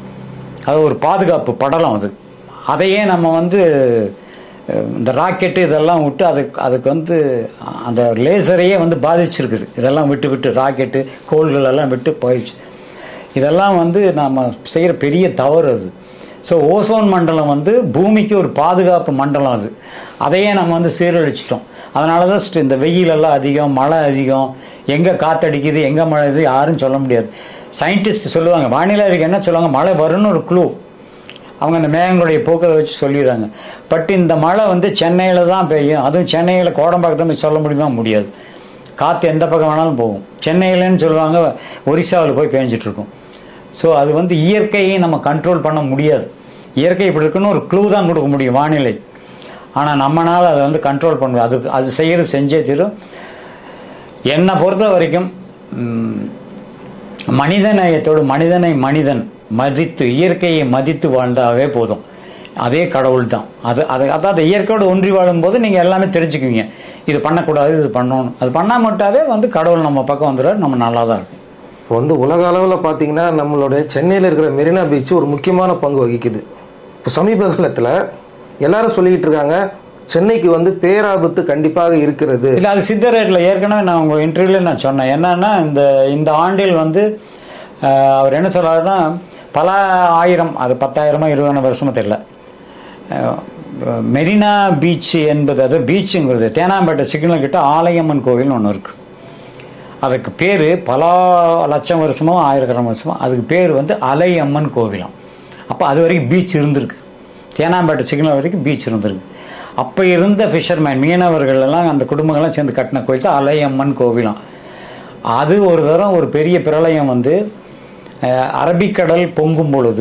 அது ஒரு பாதுகாப்பு படலம் அது அதையே நம்ம வந்து அஹ், இந்த ராக்கெட்டு இதெல்லாம் விட்டு அதுக்கு அதுக்கு வந்து அந்த லேசரையே வந்து பாதிச்சிருக்குது இதெல்லாம் விட்டு விட்டு ராக்கெட்டு கோள்கள் எல்லாம் விட்டு போயிடுச்சு இதெல்லாம் வந்து நாம் செய்கிற பெரிய தவறு அது ஸோ ஓசோன் மண்டலம் வந்து பூமிக்கு ஒரு பாதுகாப்பு மண்டலம் அது அதையே நம்ம வந்து சீரழிச்சிட்டோம் அதனால தான் ஸ்ட்- இந்த வெயில் எல்லாம் அதிகம் மழை அதிகம் எங்கே காத்தடிக்குது எங்கே மழை இது யாரும் சொல்ல முடியாது சயின்டிஸ்ட் சொல்லுவாங்க வானிலை அறிக்கை என்ன சொல்லுவாங்க மழை வரும்னு ஒரு க்ளூ அவங்க அந்த மேகங்களுடைய போக்கை வச்சு சொல்லிடுறாங்க பட் இந்த மழை வந்து சென்னையில் தான் பெய்யும் அதுவும் சென்னையில் கோடம்பாக்கத்தை போய் சொல்ல முடியுமா முடியாது காற்று எந்த பக்கம் வேணாலும் போகும் சென்னையிலன்னு சொல்லுவாங்க ஒரிசாவில் போய் பேஞ்சிட்டு இருக்கும் ஸோ அது வந்து இயற்கையை நம்ம கண்ட்ரோல் பண்ண முடியாது இயற்கை இப்படி இருக்குன்னு ஒரு க்ளூ தான் கொடுக்க முடியும் வானிலை ஆனால் நம்மளால் அதை வந்து கண்ட்ரோல் பண்ண முடியாது அது அது செய்யறது செஞ்சே தீரும் என்னை பொறுத்த வரைக்கும் ம், மனிதநேயத்தோடு மனிதனை மனிதன் மதித்து இயற்கையை மதித்து வாழ்ந்தாவே போதும் அதே கடவுள் தான் அது அது அதாவது இயற்கையோடு ஒன்றி வாழும்போது நீங்கள் எல்லாமே தெரிஞ்சுக்குவீங்க இது பண்ணக்கூடாது இது பண்ணணும் அது பண்ணாமட்டாவே வந்து கடவுள் நம்ம பக்கம் வந்துடுறாரு நம்ம நல்லா தான் இருக்கும் இப்போ வந்து உலக அளவில் பார்த்தீங்கன்னா நம்மளுடைய சென்னையில் இருக்கிற மெரினா பீச் ஒரு முக்கியமான பங்கு வகிக்குது இப்போ சமீப காலத்தில் எல்லாரும் சொல்லிக்கிட்டு இருக்காங்க சென்னைக்கு வந்து பேராபத்து கண்டிப்பாக இருக்கிறது இல்லை அது சித்தரேட்டில் ஏற்கனவே நான் உங்கள் இன்டர்வியூவில் நான் சொன்னேன் என்னன்னா இந்த இந்த ஆண்டில் வந்து அஹ், அவர் என்ன சொல்றாருன்னா பல ஆயிரம் அது பத்தாயிரமா இருபதாயிரம் வருஷமா தெரியல அஹ், மெரினா பீச் என்பது அது பீச்சுங்கிறது தேனாம்பேட்டை சிக்னல் கிட்ட ஆலயம்மன் கோவில்னு ஒன்று இருக்கு அதுக்கு பேர் பல லட்சம் வருஷமோ ஆயிரக்கணம் வருஷமோ அதுக்கு பேர் வந்து அலையம்மன் கோவிலம் அப்போ அது வரைக்கும் பீச் இருந்திருக்கு தேனாம்பேட்டை சிக்னல் வரைக்கும் பீச் இருந்திருக்கு அப்போ இருந்த ஃபிஷர்மேன் மீனவர்கள் எல்லாம் அந்த குடும்பங்கள்லாம் சேர்ந்து கட்டின கோயில் தான் அலையம்மன் கோவிலம் அது ஒரு தரம் ஒரு பெரிய பிரளயம் வந்து அஹ், அரபிக்கடல் பொங்கும் பொழுது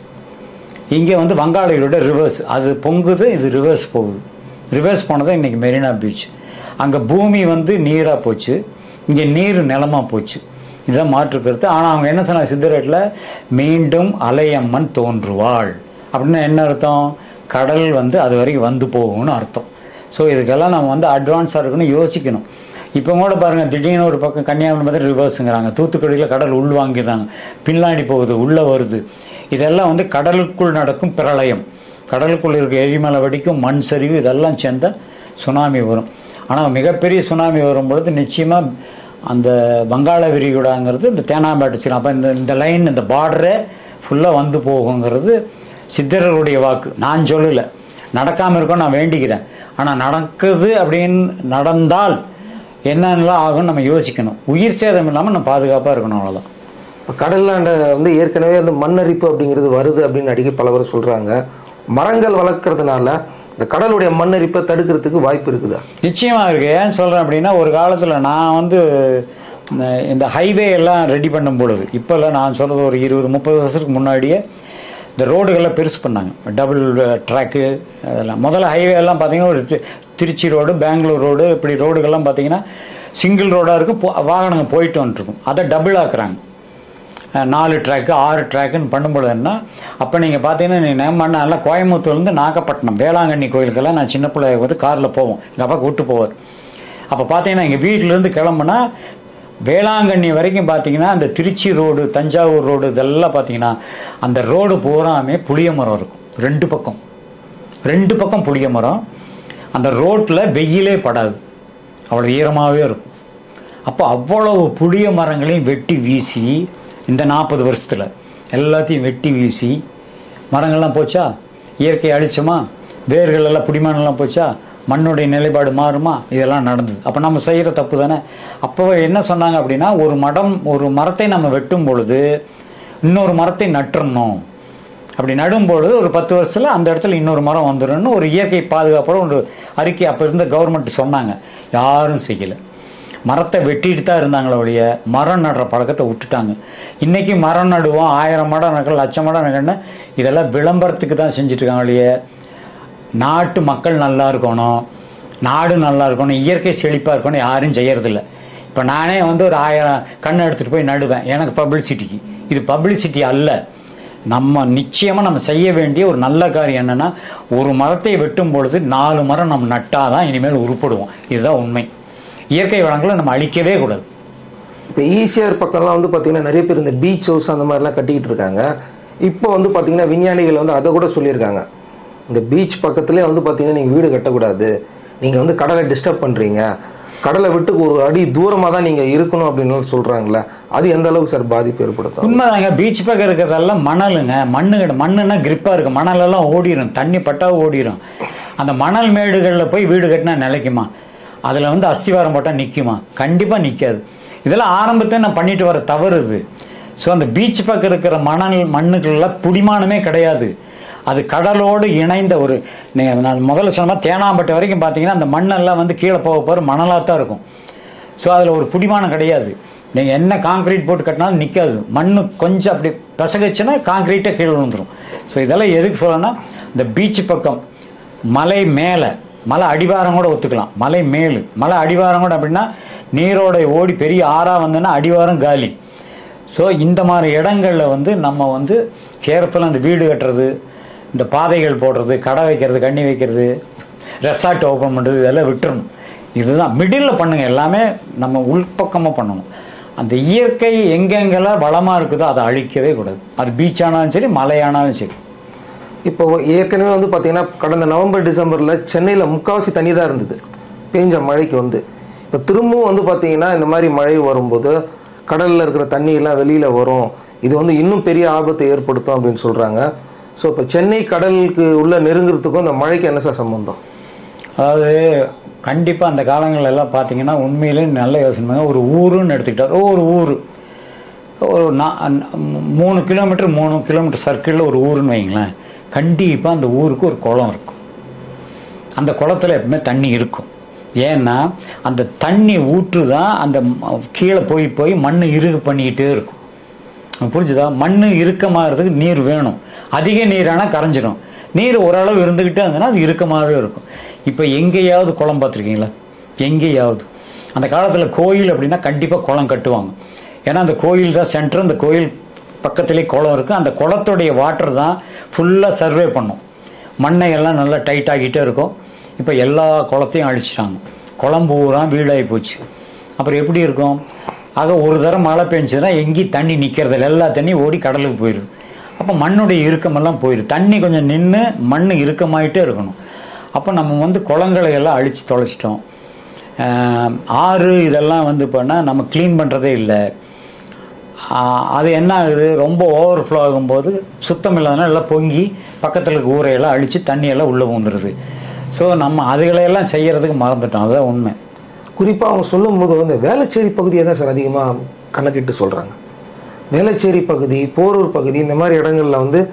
இங்கே வந்து வங்காளிகளோட ரிவர்ஸ் அது பொங்குது இது ரிவர்ஸ் போகுது ரிவர்ஸ் போனது இன்னைக்கு மெரினா பீச் அங்கே பூமி வந்து நீராக போச்சு இங்கே நீர் நிலமா போச்சு இதான் மாற்று கருத்து ஆனால் அவங்க என்ன சொன்னாங்க சித்தரேட்டில் மீண்டும் அலையம்மன் தோன்றுவாள் அப்படின்னு என்ன அர்த்தம் கடல் வந்து அது வரைக்கும் வந்து போகும்னு அர்த்தம் ஸோ இதுக்கெல்லாம் நம்ம வந்து அட்வான்ஸாக இருக்கணும் யோசிக்கணும் இப்போ கூட பாருங்கள் திடீர்னு ஒரு பக்கம் கன்னியாகுமரி பார்த்து ரிவர்ஸுங்கிறாங்க தூத்துக்குடியில் கடல் உள் வாங்கிடுறாங்க பின்னாடி போகுது உள்ளே வருது இதெல்லாம் வந்து கடலுக்குள் நடக்கும் பிரளயம் கடலுக்குள் இருக்க எரிமலை வெடிக்கும் மண் சரிவு இதெல்லாம் சேர்ந்தா சுனாமி வரும் ஆனால் மிகப்பெரிய சுனாமி வரும்பொழுது நிச்சயமாக அந்த வங்காள விரிகுடாங்கிறது இந்த தேனாம்பேட்டை சின்ன அப்போ இந்த இந்த லைன் இந்த பார்டரே ஃபுல்லாக வந்து போகுங்கிறது சித்தர்களுடைய வாக்கு நான் சொல்லலை நடக்காமல் இருக்கும் நான் வேண்டிக்கிறேன் ஆனால் நடக்குது அப்படின்னு நடந்தால் என்னென்னலாம் ஆகும்னு நம்ம யோசிக்கணும் உயிர் சேதம் இல்லாமல் நம்ம பாதுகாப்பாக இருக்கணும் அவ்வளோதான் இப்போ கடல்லாண்ட வந்து ஏற்கனவே வந்து மண்ணரிப்பு அப்படிங்கிறது வருது அப்படின்னு அடிக்கடி பல பேர் சொல்கிறாங்க மரங்கள் வளர்க்கறதுனால இந்த கடலுடைய மண்ணரிப்பை தடுக்கிறதுக்கு வாய்ப்பு இருக்குதா நிச்சயமாக இருக்குது ஏன் சொல்கிறேன் அப்படின்னா ஒரு காலத்தில் நான் வந்து இந்த- இந்த ஹைவே எல்லாம் ரெடி பண்ணும் பொழுது இப்போல்லாம் நான் சொல்கிறது ஒரு இருபது முப்பது வருஷத்துக்கு முன்னாடியே இந்த ரோடுகள்லாம் பெருசு பண்ணாங்க டபுள் ட்ராக்கு அதெல்லாம் முதல்ல ஹைவே எல்லாம் பார்த்தீங்கன்னா ஒரு தி- திருச்சி ரோடு பெங்களூர் ரோடு இப்படி ரோடுகள்லாம் பார்த்தீங்கன்னா சிங்கிள் ரோடாக இருக்கும் போ- வாகனங்கள் போயிட்டு வந்துட்டுருக்கும் அதை டபுள் ஆக்குறாங்க அஹ் நாலு ட்ராக்கு ஆறு ட்ராக்குன்னு பண்ணும்போது என்ன அப்போ நீங்கள் பார்த்தீங்கன்னா நீ நேமண்ணா எல்லாம் கோயம்புத்தூர்லேருந்து நாகப்பட்டினம் வேளாங்கண்ணி கோயிலுக்கெல்லாம் நான் சின்ன பிள்ளை வந்து காரில் போவோம் எங்கள் அப்பா கூப்பிட்டு போவார் அப்போ பார்த்தீங்கன்னா எங்கள் வீட்டிலேருந்து கிளம்புனா வேளாங்கண்ணி வரைக்கும் பார்த்தீங்கன்னா அந்த திருச்சி ரோடு தஞ்சாவூர் ரோடு இதெல்லாம் பார்த்தீங்கன்னா அந்த ரோடு பூராமே புளிய மரம் இருக்கும் ரெண்டு பக்கம் ரெண்டு பக்கம் புளிய மரம் அந்த ரோட்டில் வெயிலே படாது அவ்வளோ ஈரமாகவே இருக்கும் அப்போ அவ்வளவு புளிய மரங்களையும் வெட்டி வீசி இந்த நாற்பது வருஷத்தில் எல்லாத்தையும் வெட்டி வீசி மரங்கள்லாம் போச்சா இயற்கை அழிச்சோமா வேர்கள் எல்லாம் புடிமானெல்லாம் போச்சா மண்ணுடைய நிலைப்பாடு மாறுமா இதெல்லாம் நடந்தது அப்போ நம்ம செய்கிற தப்பு தானே அப்போ என்ன சொன்னாங்க அப்படின்னா ஒரு மடம் ஒரு மரத்தை நம்ம வெட்டும் பொழுது இன்னொரு மரத்தை நட்டுறணும் அப்படி நடும்பொழுது ஒரு பத்து வருஷத்துல அந்த இடத்துல இன்னொரு மரம் வந்துடும்னு ஒரு இயற்கை பாதுகாப்போட ஒரு அறிக்கை அப்போ இருந்த கவர்மெண்ட் சொன்னாங்க யாரும் செய்யலை மரத்தை வெட்டிட்டு தான் இருந்தாங்களே ஒழிய மரம் நடுற பழக்கத்தை விட்டுட்டாங்க இன்னைக்கு மரம் நடுவோம் ஆயிரம் மரம் நகல் லட்சம் மரம் நகல்னு இதெல்லாம் விளம்பரத்துக்கு தான் செஞ்சுட்டு இருக்காங்க ஒழிய நாட்டு மக்கள் நல்லா இருக்கணும் நாடு நல்லா இருக்கணும் இயற்கை செழிப்பாக இருக்கணும் யாரும் செய்யறதில்ல இப்போ நானே வந்து ஒரு ஆயிரம் கண்ணை எடுத்துகிட்டு போய் நடுவேன் எனக்கு பப்ளிசிட்டிக்கு இது பப்ளிசிட்டி அல்ல நம்ம நிச்சயமாக நம்ம செய்ய வேண்டிய ஒரு நல்ல காரியம் என்னென்னா ஒரு மரத்தை வெட்டும் பொழுது நாலு மரம் நம்ம நட்டால் தான் இனிமேல் உருப்படுவோம் இதுதான் உண்மை இயற்கை வளங்களை நம்ம அழிக்கவே கூடாது இப்போ ஈசிஆர் பக்கம்லாம் வந்து பார்த்தீங்கன்னா நிறைய பேர் இந்த பீச் ஹவுஸ் அந்த மாதிரிலாம் கட்டிக்கிட்டு இருக்காங்க இப்போ வந்து பார்த்தீங்கன்னா விஞ்ஞானிகள் வந்து அதை கூட சொல்லியிருக்காங்க இந்த பீச் பக்கத்துலேயே வந்து பார்த்தீங்கன்னா நீங்கள் வீடு கட்டக்கூடாது நீங்கள் வந்து கடலை டிஸ்டர்ப் பண்ணுறீங்க கடலை விட்டு ஒரு அடி தூரமாக தான் நீங்கள் இருக்கணும் அப்படின்னு சொல்கிறாங்களே அது எந்த அளவுக்கு சார் பாதிப்பு ஏற்படுத்தும் உண்மைதாங்க பீச் பக்கம் இருக்கிறதெல்லாம் மணலுங்க மண்ணு கிட்ட மண்ணுன்னா கிரிப்பாக இருக்கும் மணலெல்லாம் ஓடிடும் தண்ணி பட்டா ஓடிடும் அந்த மணல் மேடுகளில் போய் வீடு கட்டினா நிலைக்குமா அதில் வந்து அஸ்திவாரம் போட்டால் நிற்குமா கண்டிப்பாக நிற்காது இதெல்லாம் ஆரம்பத்தில் நான் பண்ணிட்டு வர தவறு இது ஸோ அந்த பீச் பக்கம் இருக்கிற மணல் மண்ணுக்கெல்லாம் புடிமானமே கிடையாது அது கடலோடு இணைந்த ஒரு நீங்க- நான் முதல்ல சொன்ன தேனாம்பட்டு வரைக்கும் பார்த்தீங்கன்னா அந்த மண்ணெல்லாம் வந்து கீழே போக போகிற மணலாக தான் இருக்கும் ஸோ அதில் ஒரு புடிமானம் கிடையாது நீங்கள் என்ன காங்க்ரீட் போட்டு கட்டினாலும் நிற்காது மண்ணு கொஞ்சம் அப்படி பிசகுச்சுன்னா காங்க்ரீட்டே கீழே விழுந்துரும் ஸோ இதெல்லாம் எதுக்கு சொல்லணும்னா இந்த பீச் பக்கம் மலை மேலே மலை அடிவாரம் கூட ஒத்துக்கலாம் மலை மேலு மலை அடிவாரம் கூட அப்படின்னா நீரோட ஓடி பெரிய ஆறாக வந்ததுன்னா அடிவாரம் காலி ஸோ இந்த மாதிரி இடங்கள்ல வந்து நம்ம வந்து கேர்ஃபுல்லாக அந்த வீடு கட்டுறது இந்த பாதைகள் போடுறது கடை வைக்கிறது கண்ணி வைக்கிறது ரெசார்ட் ஓப்பன் பண்ணுறது இதெல்லாம் விட்டுறணும் இதுதான் மிடில் பண்ணுங்க எல்லாமே நம்ம உள்பக்கமாக பண்ணணும் அந்த இயற்கை எங்கெங்கெல்லாம் வளமாக இருக்குதோ அதை அழிக்கவே கூடாது அது பீச் ஆனாலும் சரி மலை ஆனாலும் சரி இப்போ ஏற்கனவே வந்து பார்த்தீங்கன்னா கடந்த நவம்பர் டிசம்பரில் சென்னையில் முக்காவாசி தண்ணி தான் இருந்தது பேஞ்ச மழைக்கு வந்து இப்போ திரும்பவும் வந்து பார்த்தீங்கன்னா இந்த மாதிரி மழை வரும்போது கடலில் இருக்கிற தண்ணி எல்லாம் வெளியில் வரும் இது வந்து இன்னும் பெரிய ஆபத்தை ஏற்படுத்தும் அப்படின்னு சொல்கிறாங்க ஸோ இப்போ சென்னை கடலுக்கு உள்ள நெருங்குறதுக்கும் இந்த மழைக்கு என்ன சார் சம்பந்தம் அதாவது கண்டிப்பாக அந்த காலங்கள்ல எல்லாம் பார்த்தீங்கன்னா உண்மையிலே நல்ல யோசனை பண்ணுங்க. ஒரு ஊருன்னு எடுத்துக்கிட்டா ஒரு ஊர் ஒரு நா- மூணு கிலோமீட்டர் மூணு கிலோமீட்டர் சர்க்கிளில் ஒரு ஊருன்னு வைங்களேன் கண்டிப்பாக அந்த ஊருக்கு ஒரு குளம் இருக்கும் அந்த குளத்துல எப்பவுமே தண்ணி இருக்கும் ஏன்னா அந்த தண்ணி ஊற்று தான் அந்த ம- கீழே போய் போய் மண் இறுகு பண்ணிக்கிட்டே இருக்கும் புரிஞ்சுதா மண் இறுக்கமாகிறதுக்கு நீர் வேணும் அதிக நீரானா கரைஞ்சிரும் நீர் ஓரளவு இருந்துக்கிட்டே இருந்ததுன்னா அது இறுக்கமாகவே இருக்கும் இப்போ எங்கேயாவது குளம் பார்த்துருக்கீங்களா எங்கேயாவது அந்த காலத்தில் கோயில் அப்படின்னா கண்டிப்பாக குளம் கட்டுவாங்க ஏன்னா அந்த கோயில் தான் சென்டர் அந்த கோயில் பக்கத்துலேயே குளம் இருக்குது அந்த குளத்துடைய வாட்டர் தான் ஃபுல்லாக சர்வே பண்ணும் மண்ணை எல்லாம் நல்லா டைட் ஆகிட்டே இருக்கும் இப்போ எல்லா குளத்தையும் அழிச்சிட்டாங்க குளம் பூரா வீடாகி போச்சு அப்புறம் எப்படி இருக்கும் ஆக ஒரு தரம் மழை பெஞ்சுன்னா எங்கேயும் தண்ணி நிற்கிறதில்ல எல்லா தண்ணியும் ஓடி கடலுக்கு போயிடுது அப்போ மண்ணுடைய இறுக்கமெல்லாம் போயிடுது தண்ணி கொஞ்சம் நின்று மண் இறுக்கமாயிட்டே இருக்கணும் அப்போ நம்ம வந்து குளங்களை எல்லாம் அழித்து தொலைச்சிட்டோம் ஆஹ் ஆறு இதெல்லாம் வந்து பண்ணால் நம்ம க்ளீன் பண்ணுறதே இல்லை ஆஹ் அது என்ன ஆகுது ரொம்ப ஓவர்ஃப்ளோ ஆகும்போது சுத்தம் இல்லாதனால எல்லாம் பொங்கி பக்கத்தில் இருக்க ஊரையெல்லாம் அழித்து தண்ணியெல்லாம் உள்ளே வந்துடுது ஸோ நம்ம அதுகளையெல்லாம் செய்யறதுக்கு மறந்துட்டோம் அதுதான் உண்மை குறிப்பாக அவங்க சொல்லும்போது வந்து வேளச்சேரி பகுதியை தான் சார் அதிகமாக கணக்கிட்டு சொல்கிறாங்க வேளச்சேரி பகுதி போரூர் பகுதி இந்த மாதிரி இடங்கள்ல வந்து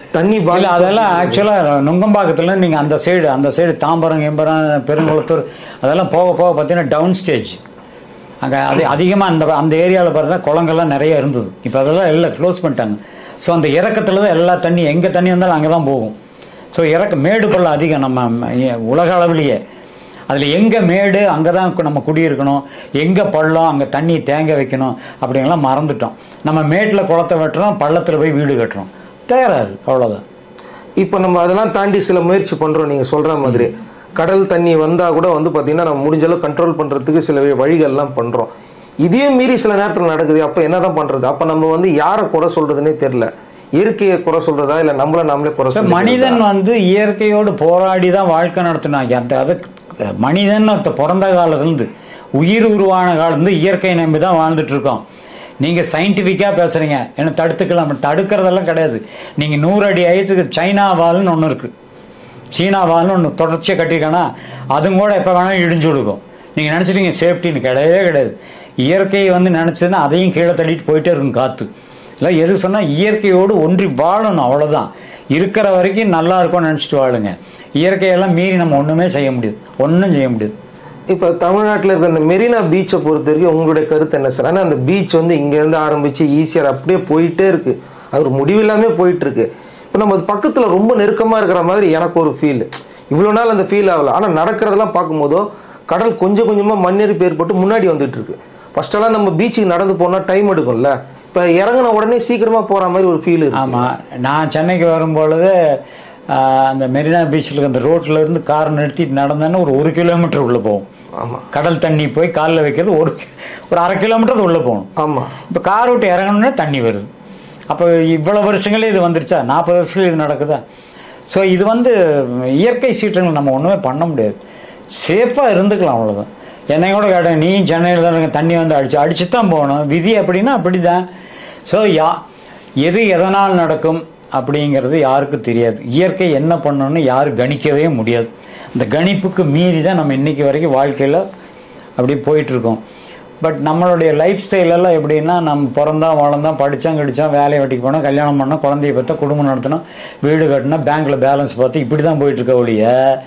தண்ணி இல்ல பாதி அதெல்லாம் ஆக்சுவலாக நுங்கம்பாக்கத்துல நீங்க அந்த சைடு அந்த சைடு தாம்பரம் கிம்பரம் பெருங்குளத்தூர் அதெல்லாம் போக போக பார்த்தீங்கன்னா டவுன் ஸ்டேஜ் அங்கே அது அதிகமாக அந்த அந்த ஏரியாவில் பார்த்தா குளங்கள்லாம் நிறைய இருந்தது இப்போ அதெல்லாம் எல்லாம் க்ளோஸ் பண்ணிட்டாங்க ஸோ அந்த இறக்கத்தில் தான் எல்லா தண்ணி எங்கே தண்ணி வந்தாலும் அங்கே தான் போகும் ஸோ இறக்க மேடு பள்ளம் அதிகம் நம்ம ம- உலக அளவிலேயே அதில் எங்கே மேடு அங்கே தான் நம்ம குடியிருக்கணும் எங்கே பள்ளம் அங்கே தண்ணி தேங்க வைக்கணும் அப்படிங்கலாம் மறந்துட்டோம் நம்ம மேட்டில் குளத்தை வெட்டுறோம் பள்ளத்தில் போய் வீடு கட்டுறோம் தேராது அவ்வளோதான் இப்போ நம்ம அதெல்லாம் தாண்டி சில முயற்சி பண்றோம் நீங்க சொல்ற மாதிரி கடல் தண்ணி வந்தா கூட வந்து பாத்தீங்கன்னா நம்ம முடிஞ்ச அளவு கண்ட்ரோல் பண்றதுக்கு சில வழி- வழிகள்லாம் பண்றோம் இதையும் மீறி சில நேரத்தில் நடக்குது அப்ப என்னதான் பண்றது அப்ப நம்ம வந்து யாரை குறை சொல்றதுன்னே தெரியல இயற்கையை குறை சொல்றதா இல்ல நம்மள நாமளே குறை சார் சொல்றதா? மனிதன் வந்து இயற்கையோடு போராடி தான் வாழ்க்கை நடத்தினாங்க அந்த அது மனிதன் ஒருத்த பிறந்த காலத்துலேருந்து உயிர் உருவான காலத்துலேருந்து இயற்கையை நம்பி தான் வாழ்ந்துட்டு இருக்கோம் நீங்கள் சயின்டிஃபிக்காக பேசுகிறீங்க என்ன தடுத்துக்கலாம் தடுக்கிறதெல்லாம் கிடையாது நீங்கள் நூறு அடி ஐயத்துக்கு சைனா வால்னு ஒன்று இருக்குது சீனா வால்னு ஒன்று தொடர்ச்சியாக கட்டியிருக்கானா அதுவும் கூட எப்போ வேணாலும் இடிஞ்சு கொடுக்கும் நீங்கள் நினச்சிட்டீங்க சேஃப்டின்னு கிடையவே கிடையாது இயற்கையை வந்து நினச்சதுன்னா அதையும் கீழே தள்ளிட்டு போயிட்டே இருக்கும் காற்று இல்லை எது சொன்னால் இயற்கையோடு ஒன்றி வாழணும் அவ்வளோதான் இருக்கிற வரைக்கும் நல்லா இருக்கும்னு நினச்சிட்டு வாழுங்க இயற்கையெல்லாம் மீறி நம்ம ஒன்றுமே செய்ய முடியாது ஒன்றும் செய்ய முடியாது இப்போ தமிழ்நாட்டில் இருக்க அந்த மெரினா பீச்சை பொறுத்த வரைக்கும் உங்களுடைய கருத்து என்ன சார் ஆனால் அந்த பீச் வந்து இங்கேருந்து ஆரம்பிச்சு ஈஸியாக அப்படியே போயிட்டே இருக்கு அது ஒரு முடிவில்லாமே போயிட்டு இருக்கு இப்போ நம்ம அது பக்கத்தில் ரொம்ப நெருக்கமாக இருக்கிற மாதிரி எனக்கு ஒரு ஃபீல் இவ்வளோ நாள் அந்த ஃபீல் ஆகல ஆனால் நடக்கிறதெல்லாம் பார்க்கும்போதோ கடல் கொஞ்சம் கொஞ்சமாக மண்ணெரிப்பு ஏற்பட்டு முன்னாடி வந்துட்டு இருக்கு ஃபர்ஸ்டெல்லாம் நம்ம பீச்சுக்கு நடந்து போனால் டைம் எடுக்கும்ல இப்போ இறங்கின உடனே சீக்கிரமாக போகிற மாதிரி ஒரு ஃபீல் இருக்கு ஆமாம் நான் சென்னைக்கு வரும்பொழுது ஆஹ், அந்த மெரினா பீச்சில் இருக்க அந்த ரோட்ல இருந்து கார் நிறுத்திட்டு நடந்தேன்னா ஒரு ஒரு கிலோமீட்டர் உள்ளே போகும் ஆமாம் கடல் தண்ணி போய் காலில் வைக்கிறது ஒரு ஒரு அரை கிலோமீட்டர் உள்ளே போகணும் ஆமாம் இப்போ கார் விட்டு இறங்கணும்னா தண்ணி வருது அப்போ இவ்வளோ வருஷங்களே இது வந்துருச்சா நாற்பது வருஷங்களே இது நடக்குதா ஸோ இது வந்து இயற்கை சீற்றங்கள் நம்ம ஒன்றுமே பண்ண முடியாது சேஃபாக இருந்துக்கலாம் அவ்வளோதான் என்னை கூட கேட்டேன் நீ சென்னையில் தான் இருக்க தண்ணி வந்து அடிச்சு அடிச்சு தான் போகணும் விதி அப்படின்னா அப்படி தான் ஸோ யா எது எதனால் நடக்கும் அப்படிங்கிறது யாருக்கும் தெரியாது இயற்கை என்ன பண்ணணும்னு யாரும் கணிக்கவே முடியாது இந்த கணிப்புக்கு மீறி தான் நம்ம இன்னைக்கு வரைக்கும் வாழ்க்கையில் அப்படி போயிட்டுருக்கோம் பட் நம்மளுடைய லைஃப் ஸ்டைலெல்லாம் எப்படின்னா நம்ம பிறந்தா வளர்ந்தோம் படித்தோம் கடித்தோம் வேலையை வெட்டிக்கு போனோம் கல்யாணம் பண்ணோம் குழந்தைய பார்த்தா குடும்பம் நடத்தினோம் வீடு கட்டினோம் பேங்க்கில் பேலன்ஸ் பார்த்து இப்படி தான் போயிட்டுருக்க ஒழிய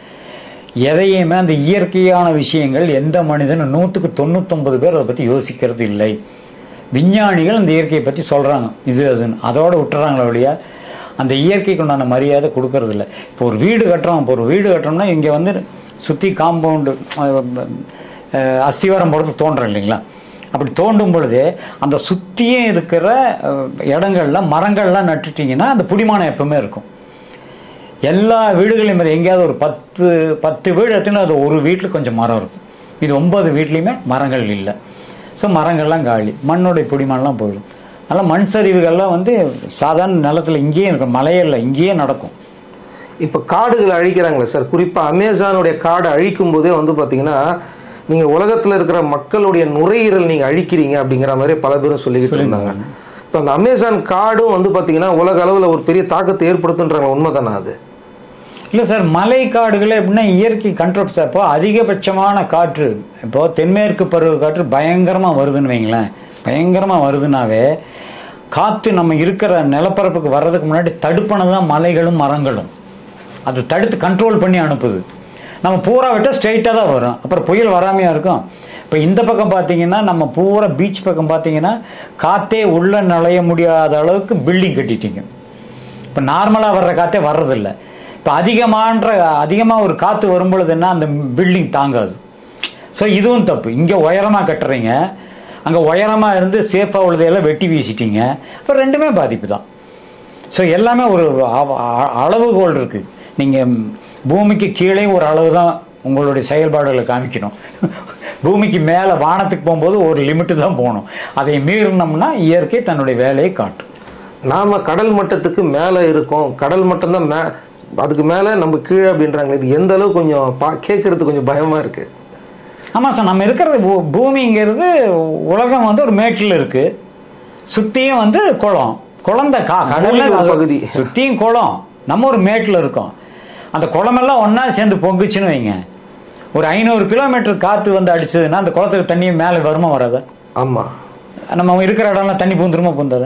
எதையுமே அந்த இயற்கையான விஷயங்கள் எந்த மனிதனும் நூற்றுக்கு தொண்ணூத்தொம்பது பேர் அதை பற்றி யோசிக்கிறது இல்லை விஞ்ஞானிகள் அந்த இயற்கையை பற்றி சொல்கிறாங்க இது அதுன்னு அதோட விட்டுறாங்களே ஒழிய அந்த இயற்கைக்கு உண்டான மரியாதை கொடுக்கறது இல்ல இப்போ ஒரு வீடு கட்டுறோம் இப்போ ஒரு வீடு கட்டுறோம்னா இங்கே வந்து சுற்றி காம்பவுண்டு அஸ்திவாரம் போடுறது தோன்றும் இல்லைங்களா அப்படி தோண்டும் பொழுது அந்த சுற்றியும் இருக்கிற அஹ், இடங்கள்ல மரங்கள்லாம் நட்டுட்டிங்கன்னா அந்த புடிமானம் எப்பவுமே இருக்கும் எல்லா வீடுகளையும் அது எங்கேயாவது ஒரு பத்து பத்து வீடு எடுத்துன்னா அது ஒரு வீட்டில் கொஞ்சம் மரம் இருக்கும் இது ஒன்பது வீட்லேயுமே மரங்கள் இல்லை ஸோ மரங்கள்லாம் காலி மண்ணோடைய பிடிமானலாம் போயிடும் அதனால் மண் சரிவுகள்லாம் வந்து சாதாரண நிலத்துல இங்கேயே இருக்கும் மலையில இங்கேயே நடக்கும் இப்போ காடுகளை அழிக்கிறாங்களே சார் குறிப்பாக அமேசானுடைய காடை அழிக்கும் போதே வந்து பார்த்தீங்கன்னா நீங்கள் உலகத்தில் இருக்கிற மக்களுடைய நுரையீரல் நீங்கள் அழிக்கிறீங்க அப்படிங்கிற மாதிரி பல பேரும் சொல்லிக்கிட்டு இருந்தாங்க இப்போ அந்த அமேசான் காடும் வந்து பார்த்தீங்கன்னா உலக அளவில் ஒரு பெரிய தாக்கத்தை ஏற்படுத்துன்றாங்க உண்மைதானா அது இல்லை சார் மலை காடுகளே எப்படின்னா இயற்கை கண்ட்ரோல் சார் இப்போ அதிகபட்சமான காற்று இப்போ தென்மேற்கு பருவ காற்று பயங்கரமாக வருதுன்னு வைங்களேன் பயங்கரமாக வருதுனாவே காற்று நம்ம இருக்கிற நிலப்பரப்புக்கு வர்றதுக்கு முன்னாடி தடுப்பணை தான் மலைகளும் மரங்களும் அது தடுத்து கண்ட்ரோல் பண்ணி அனுப்புது நம்ம பூரா விட்டால் ஸ்ட்ரைட்டாக தான் வரும் அப்புறம் புயல் வராமையா இருக்கும் இப்போ இந்த பக்கம் பார்த்தீங்கன்னா நம்ம பூரா பீச் பக்கம் பார்த்தீங்கன்னா காற்றே உள்ள நுழைய முடியாத அளவுக்கு பில்டிங் கட்டிட்டீங்க இப்போ நார்மலாக வர்ற காற்றே வர்றதில்ல இப்போ அதிகமான்ற அதிகமாக ஒரு காற்று வரும்பொழுதுன்னா அந்த பில்டிங் தாங்காது ஸோ இதுவும் தப்பு இங்கே உயரமாக கட்டுறீங்க அங்கே உயரமாக இருந்து சேஃபாக உள்ளதையெல்லாம் வெட்டி வீசிட்டீங்க இப்போ ரெண்டுமே பாதிப்பு தான் ஸோ எல்லாமே ஒரு அவ- அ- அளவுகோல் இருக்குது நீங்கள் பூமிக்கு கீழே ஒரு அளவு தான் உங்களுடைய செயல்பாடுகளை காமிக்கணும் பூமிக்கு மேலே வானத்துக்கு போகும்போது ஒரு லிமிட்டு தான் போகணும் அதை மீறினோம்னா இயற்கை தன்னுடைய வேலையை காட்டும் நாம கடல் மட்டத்துக்கு மேலே இருக்கோம் கடல் மட்டம் தான் மே அதுக்கு மேலே நம்ம கீழே அப்படின்றாங்க இது எந்த அளவு கொஞ்சம் பா கேட்கறது கொஞ்சம் பயமா இருக்கு ஆமாம் சார் நம்ம இருக்கிறது பூ- பூமிங்கிறது உலகம் வந்து ஒரு மேட்டில் இருக்கு சுத்தியும் வந்து குளம் குளம் தான் கா கடல்ல பூமிக்கு ஒரு அது- பகுதி. சுத்தியும் குளம் நம்ம ஒரு மேட்டில் இருக்கோம் அந்த குளமெல்லாம் ஒண்ணா சேர்ந்து பொங்குச்சுன்னு வைங்க ஒரு ஐநூறு கிலோமீட்டர் காற்று வந்து அடிச்சதுன்னா அந்த குளத்துக்கு தண்ணி மேலே வருமா வராது ஆமா நம்ம இருக்கிற இடம்லாம் தண்ணி பூந்துருமா பூந்தாது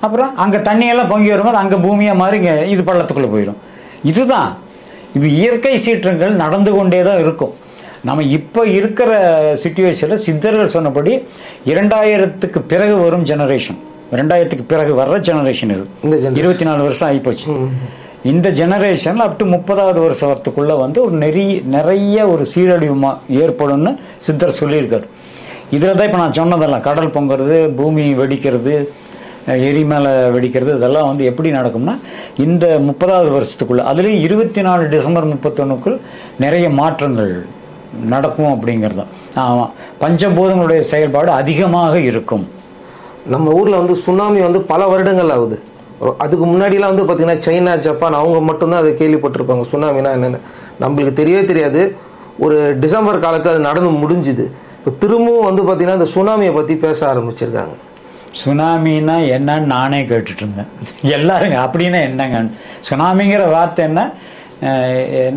அப்புறம் அங்கே தண்ணியெல்லாம் பொங்கி வரும்போது அங்கே பூமியாக மாறி இங்கே இது பள்ளத்துக்குள்ளே போயிடும் இதுதான் இது இயற்கை சீற்றங்கள் நடந்து கொண்டே தான் இருக்கும் நம்ம இப்போ இருக்கிற சுச்சுவேஷனில் சித்தர்கள் சொன்னபடி இரண்டாயிரத்துக்கு பிறகு வரும் ஜெனரேஷன் ரெண்டாயிரத்துக்கு பிறகு வர்ற ஜெனரேஷன் இது இந்த generation. இருபத்தி நாலு வருஷம் ஆகிப்போச்சு இந்த ஜெனரேஷன் அப் டு முப்பதாவது வருஷம் வரத்துக்குள்ள வந்து ஒரு நெறிய நிறைய ஒரு சீரழிவு மா- ஏற்படும்னு சித்தர் சொல்லியிருக்காரு இதில் தான் இப்போ நான் சொன்னதெல்லாம் கடல் பொங்குறது பூமி வெடிக்கிறது அஹ் எரி மேலே வெடிக்கிறது இதெல்லாம் வந்து எப்படி நடக்கும்னா இந்த முப்பதாவது வருஷத்துக்குள்ள அதுலேயும் இருபத்தி நாலு டிசம்பர் முப்பத்தொன்னுக்குள் நிறைய மாற்றங்கள் நடக்கும் அப்படிங்கிறது தான் ஆமாம் பஞ்சபூதங்களுடைய செயல்பாடு அதிகமாக இருக்கும் நம்ம ஊர்ல வந்து சுனாமி வந்து பல வருடங்கள் ஆகுது ஒரு- அதுக்கு முன்னாடிலாம் வந்து பார்த்தீங்கன்னா சைனா ஜப்பான் அவங்க மட்டும்தான் அதை கேள்விப்பட்டிருப்பாங்க சுனாமினா என்னன்னு நம்மளுக்கு தெரியவே தெரியாது ஒரு டிசம்பர் காலத்தில் அது நடந்து முடிஞ்சுது இப்போ திரும்பவும் வந்து பார்த்தீங்கன்னா இந்த சுனாமியை பற்றி பேச ஆரம்பிச்சிருக்காங்க சுனாமின்னா என்னன்னு நானே கேட்டுட்டு இருந்தேன் எல்லாருங்க அப்படின்னா என்னங்க சுனாமிங்கிற வார்த்தை என்ன அஹ் என்ன